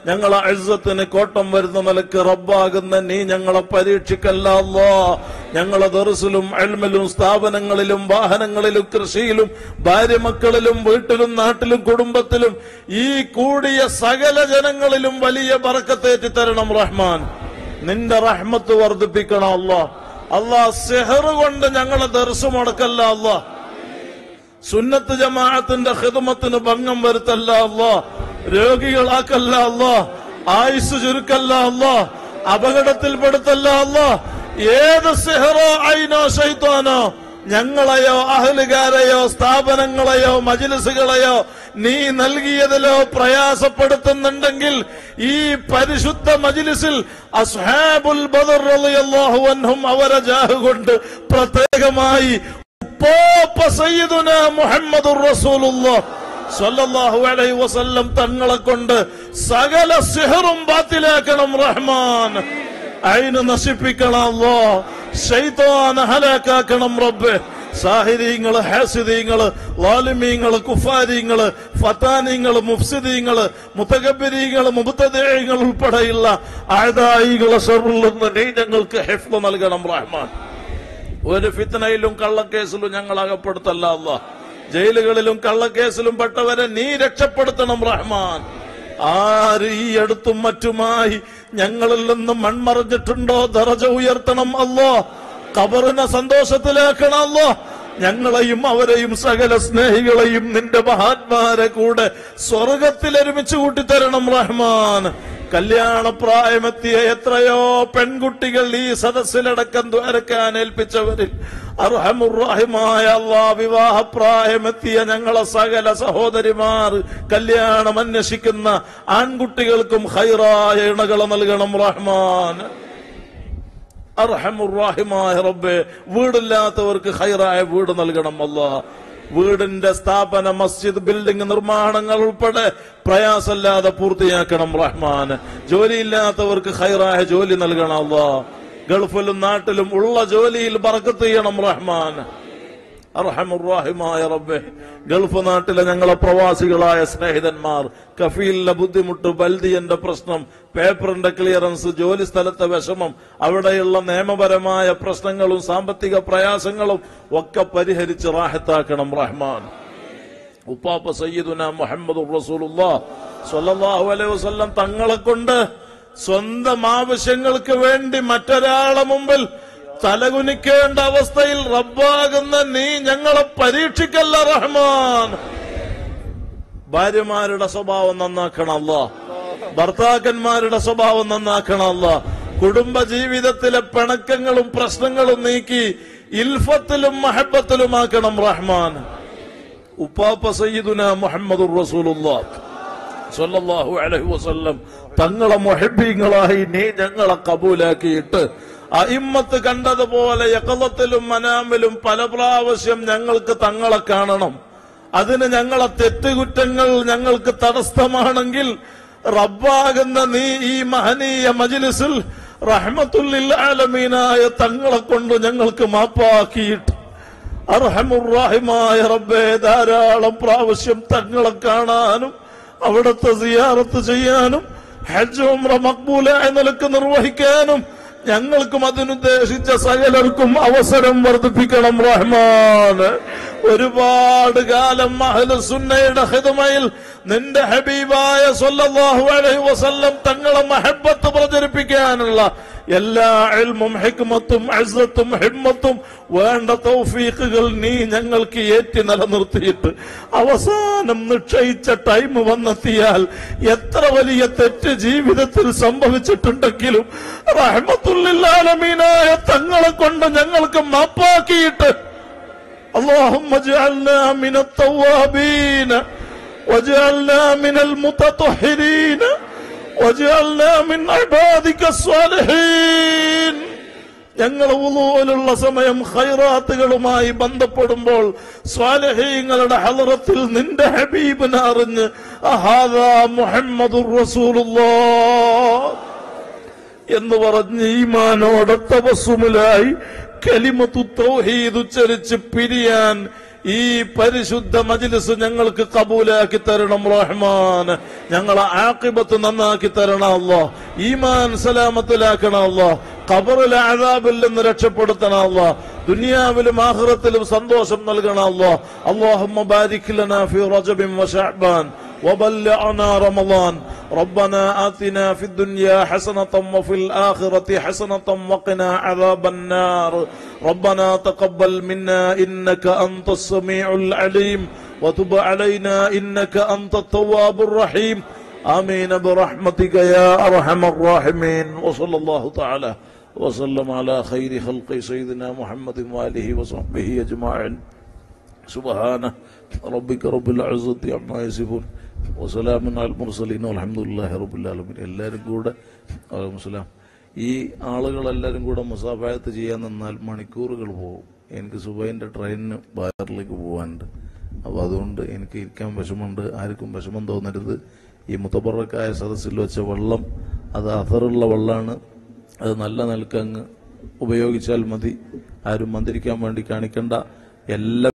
ഞങ്ങളെ അഴുസത്തിന് കോട്ടം വരുന്ന നിലക്ക് റബ്ബാകുന്ന നീ ഞങ്ങളെ പരീക്ഷിക്കല്ല അല്ലാ ഞങ്ങളെ ദർസിലും അൽമലും സ്ഥാപനങ്ങളിലും വാഹനങ്ങളിലും കൃഷിയിലും ഭാര്യമക്കളിലും വീട്ടിലും നാട്ടിലും കുടുംബത്തിലും ഈ കൂടിയ സകല ജനങ്ങളിലും വലിയ ബറക്കത്തേറ്റി തരണം റഹ്മാൻ നിന്റെ റഹ്മത്ത് വർദ്ധിപ്പിക്കണം അല്ലാ അല്ലാ സെഹർ കൊണ്ട് ഞങ്ങളെ ദർശ മുടക്കല്ല അല്ലാ സുന്നത്ത് ജമാഅത്തിന്റെ ഹിദമത്തിന് ഭംഗം വരുത്തല്ല അല്ലാ രോഗികളാക്കല്ല അല്ലാ ആയുസ് ചുരുക്കല്ല അല്ലാ അപകടത്തിൽപ്പെടുത്തല്ല അല്ലാ ഏത് സെഹറോ ഐനോ ശൈത്താനോ ഞങ്ങളെയോ അഹലുകാരെയോ സ്ഥാപനങ്ങളെയോ മജിലിസുകളെയോ നീ നൽകിയതിലോ പ്രയാസപ്പെടുത്തുന്നുണ്ടെങ്കിൽ ഈ പരിശുദ്ധ മജിലിസിൽ അസ്ഹാബുൽ ബദർ റളിയല്ലാഹു അൻഹും അവരെ ജാഹ് കൊണ്ട് പ്രത്യേകമായി ഉപ്പാപ്പ സയ്യിദുന മുഹമ്മദുർ റസൂലുള്ളാഹ് സ്വല്ലല്ലാഹു അലൈഹി വസല്ലം തങ്ങളെ കൊണ്ട് സകല സിഹറും ബാത്തിലാക്കണം റഹ്മാൻ അയിന് നശിപ്പിക്കണം അല്ലോ ശൈത്താൻ ഹലാക്കാക്കണം റബ്ബ് സാഹിര്യങ്ങള് ഹാസിദീങ്ങള് ലാലിമീങ്ങള് കുഫാരിങ്ങള് ഫത്താനിങ്ങള് മുഫ്സിദീങ്ങള് മുത്തകബിരീങ്ങള് മുബത്തദേഹങ്ങൾ ഉൾപ്പെടെയുള്ള ആയതായികളെ ഷെറിൽ നിന്ന് നീ ഞങ്ങൾക്ക് ഹെഫ്ല് നൽകണം റഹ്മാൻ ഒരു ഫിത്തനയിലും കള്ളക്കേസിലും ഞങ്ങൾ അകപ്പെടുത്തല്ല അല്ല ജയിലുകളിലും കള്ളക്കേസിലും പെട്ടവരെ നീ രക്ഷപ്പെടുത്തണം റഹ്മാൻ ആര് ഈ അടുത്തും മറ്റുമായി ഞങ്ങളിൽ നിന്ന് മൺമറഞ്ഞിട്ടുണ്ടോ ദറജ ഉയർത്തണം അല്ലോ കബറിനെ സന്തോഷത്തിലാക്കണം അല്ലോ ഞങ്ങളെയും അവരെയും സകല സ്നേഹികളെയും നിന്റെ മഹാത്മാരെ കൂടെ സ്വർഗത്തിൽ ഒരുമിച്ച് കൂട്ടിത്തരണം റഹ്മാൻ കല്യാണപ്രായമെത്തിയ എത്രയോ പെൺകുട്ടികൾ ഈ സദസ്സിലടക്കം ദ്വാരക്കാൻ ഏൽപ്പിച്ചവരിൽ അർഹമുറാഹിമായ അള്ളാ വിവാഹപ്രായമെത്തിയ ഞങ്ങളെ സകല സഹോദരിമാർ കല്യാണം അന്വേഷിക്കുന്ന ആൺകുട്ടികൾക്കും ഹൈറായ ഇണകളെ നൽകണം റഹ്മാൻ അർഹമുറാഹിമായ റബ്ബെ വീടില്ലാത്തവർക്ക് ഹൈറായ വീട് നൽകണം അല്ലാ വീടിന്റെ സ്ഥാപന മസ്ജിദ് ബിൽഡിംഗ് നിർമ്മാണങ്ങൾ ഉൾപ്പെടെ പ്രയാസമില്ലാതെ പൂർത്തിയാക്കണം റഹ്മാൻ ജോലിയില്ലാത്തവർക്ക് ഹൈറായ ജോലി നൽകണം അല്ലാ ഗൾഫിലും നാട്ടിലും ഉള്ള ജോലിയിൽ ബറക്കത്ത് ചെയ്യണം റഹ്മാൻ അർഹമുറാഹിമായ റബ്ബെ ഗൾഫ് നാട്ടിലെ ഞങ്ങളെ പ്രവാസികളായ സ്നേഹിതന്മാർ കഫീലിന്റെ ബുദ്ധിമുട്ട് ബൽദിയന്റെ പ്രശ്നം പേപ്പറിന്റെ ക്ലിയറൻസ് ജോലി സ്ഥലത്തെ വിഷമം അവിടെയുള്ള നിയമപരമായ പ്രശ്നങ്ങളും സാമ്പത്തിക പ്രയാസങ്ങളും ഒക്കെ പരിഹരിച്ച് റാഹത്താക്കണം റഹ്മാൻ ഉപ്പാപ്പ സയ്യിദുന മുഹമ്മദ് റസൂലുള്ളാ സ്വല്ലല്ലാഹു അലൈഹി വസല്ലം തങ്ങളെ കൊണ്ട് സ്വന്തം ആവശ്യങ്ങൾക്ക് വേണ്ടി മറ്റൊരാളെ മുമ്പിൽ തലകുനിക്കേണ്ട അവസ്ഥയിൽ റബ്ബാകുന്ന നീ ഞങ്ങളെ പരീക്ഷിക്കല്ല റഹ്മാൻ ഭാര്യമാരുടെ സ്വഭാവം നന്നാക്കണം അല്ല ഭർത്താക്കന്മാരുടെ സ്വഭാവം നന്നാക്കണം അല്ല കുടുംബ ജീവിതത്തിലെ പിണക്കങ്ങളും പ്രശ്നങ്ങളും നീക്കി ഇൽഫത്തിലും മഹബത്തിലുമാക്കണം റഹ്മാൻ ഉപ്പാപ്പ സയ്യിദുന മുഹമ്മദ് റസൂലുള്ളാഹ് സല്ലല്ലാഹു അലൈഹി വസല്ലം തങ്ങളെ മുഹബ്ബീങ്ങളായി നീ ഞങ്ങളെ കബൂലാക്കിയിട്ട് അയിമ്മത്ത് കണ്ടതുപോലെ യക്കലത്തിലും മനാമിലും പല പ്രാവശ്യം ഞങ്ങൾക്ക് തങ്ങളെ കാണണം അതിന് ഞങ്ങളെ തെറ്റുകുറ്റങ്ങൾ ഞങ്ങൾക്ക് തടസ്സമാണെങ്കിൽ റബ്ബാകുന്ന നീ ഈ മഹനീയ മജിലിസിൽ റഹ്മത്തുല്ലിൽ ആലമീനായ തങ്ങളെ കൊണ്ട് ഞങ്ങൾക്ക് മാപ്പാക്കിയിട്ട് അർഹമുറാഹിമായ റബ്ബേ ധാരാളം പ്രാവശ്യം തങ്ങളെ കാണാനും അവിടുത്തെ സിയാറത്ത് ചെയ്യാനും ഹജ്ജ് ഉംറ മക്ബൂലായ നിലക്ക് നിർവഹിക്കാനും ഞങ്ങൾക്കും അതിനുദ്ദേശിച്ച സകലർക്കും അവസരം വർദ്ധിപ്പിക്കണം റഹ്മാൻ ഒരുപാട് കാലം സുന്നയുടെ ഹിതമയിൽ നിന്റെ ഹബീബായ സല്ലല്ലാഹു അലൈഹി വസല്ലം തങ്ങളെ മഹബത്ത് പ്രചരിപ്പിക്കാനുള്ള എല്ലാ ഇൽമും ഹിക്മത്തും അസ്സത്തും ഹിമ്മത്തും വേണ്ട തൗഫീഖുകൾ നീ ഞങ്ങൾക്ക് ഏറ്റി നിലനിർത്തിയിട്ട് അവസാനം നിശ്ചയിച്ച ടൈം വന്നെത്തിയാൽ എത്ര വലിയ തെറ്റ് ജീവിതത്തിൽ സംഭവിച്ചിട്ടുണ്ടെങ്കിലും റഹ്മത്തുല്ലാലമീനായ തങ്ങളെ കൊണ്ട് ഞങ്ങൾക്ക് മാപ്പാക്കിയിട്ട് اللهم اجعلنا من التوابين واجعلنا من المتطهرين واجعلنا من عبادك الصالحين ഞങ്ങൾ ഉളൂലുള്ള സമയം ഖൈറാത്തുകളുമായി ബന്ധപ്പെടുമ്പോൾ സ്വാലഹീങ്ങളുടെ ഹലറത്തിൽ നിന്റെ ഹബീബിനെ അറിഞ്ഞ് അഹാദാ മുഹമ്മദുർ റസൂലുള്ളാഹ് എന്ന് പറഞ്ഞ് ഈമാനോടെ തപസ്സുമിലായി കലിമത്തു തൗഹീദ് ഉച്ചരിച്ച് പിരിയാൻ ഈ പരിശുദ്ധ മജ്ലിസ് ഞങ്ങൾക്ക് കബൂലാക്കി തരണം റഹ്മാൻ ഞങ്ങളെ ആക്കിബത്ത് നന്നാക്കി തരണം അല്ലോ ഈമാൻ സലാമത്തിലാക്കണം അല്ലോ ഖബറിലെ അഴാബിൽ നിന്ന് രക്ഷപ്പെടുത്തണം അല്ലോ ദുനിയാവിലും ആഹ്റത്തിലും സന്തോഷം നൽകണം അല്ലോ അള്ളാഹുമ്മ ബാരിക് ലനാ ഫി റജബിൻ വശഅബാൻ وبلغنا رمضان ربنا آتنا في الدنيا حسنة وفي الآخرة حسنة وقنا عذاب النار ربنا تقبل منا إنك أنت السميع العليم وتب علينا إنك أنت التواب الرحيم آمين برحمتك يا أرحم الراحمين وصلى الله تعالى وسلم على خير خلق سيدنا محمد وآله وصحبه أجمعين سبحانه ربك رب العزة عما يصفون وسلام على المرسلين والحمد لله رب العالمين എല്ലാവരും കൂടെ വലൈക്കും സലാം ഈ ആളുകളെല്ലാവരും കൂടെ മുസാഫായത്ത് ചെയ്യാൻ നിന്നാൽ മണിക്കൂറുകൾ പോകും എനിക്ക് സുബൈൻ്റെ ട്രെയിനിന് ബാറിലേക്ക് പോകാനുണ്ട് അപ്പോൾ അതുകൊണ്ട് എനിക്ക് ഇരിക്കാൻ വിഷമമുണ്ട് ആർക്കും വിഷമം തോന്നരുത് ഈ മുത്തബറക്കായ സദസ്സിൽ വെച്ച വെള്ളം അത് അഥറുള്ള വെള്ളമാണ് അത് നല്ല നിലക്കങ്ങ് ഉപയോഗിച്ചാൽ മതി ആരും മന്ത്രിക്കാൻ വേണ്ടി കാണിക്കണ്ട എല്ലാം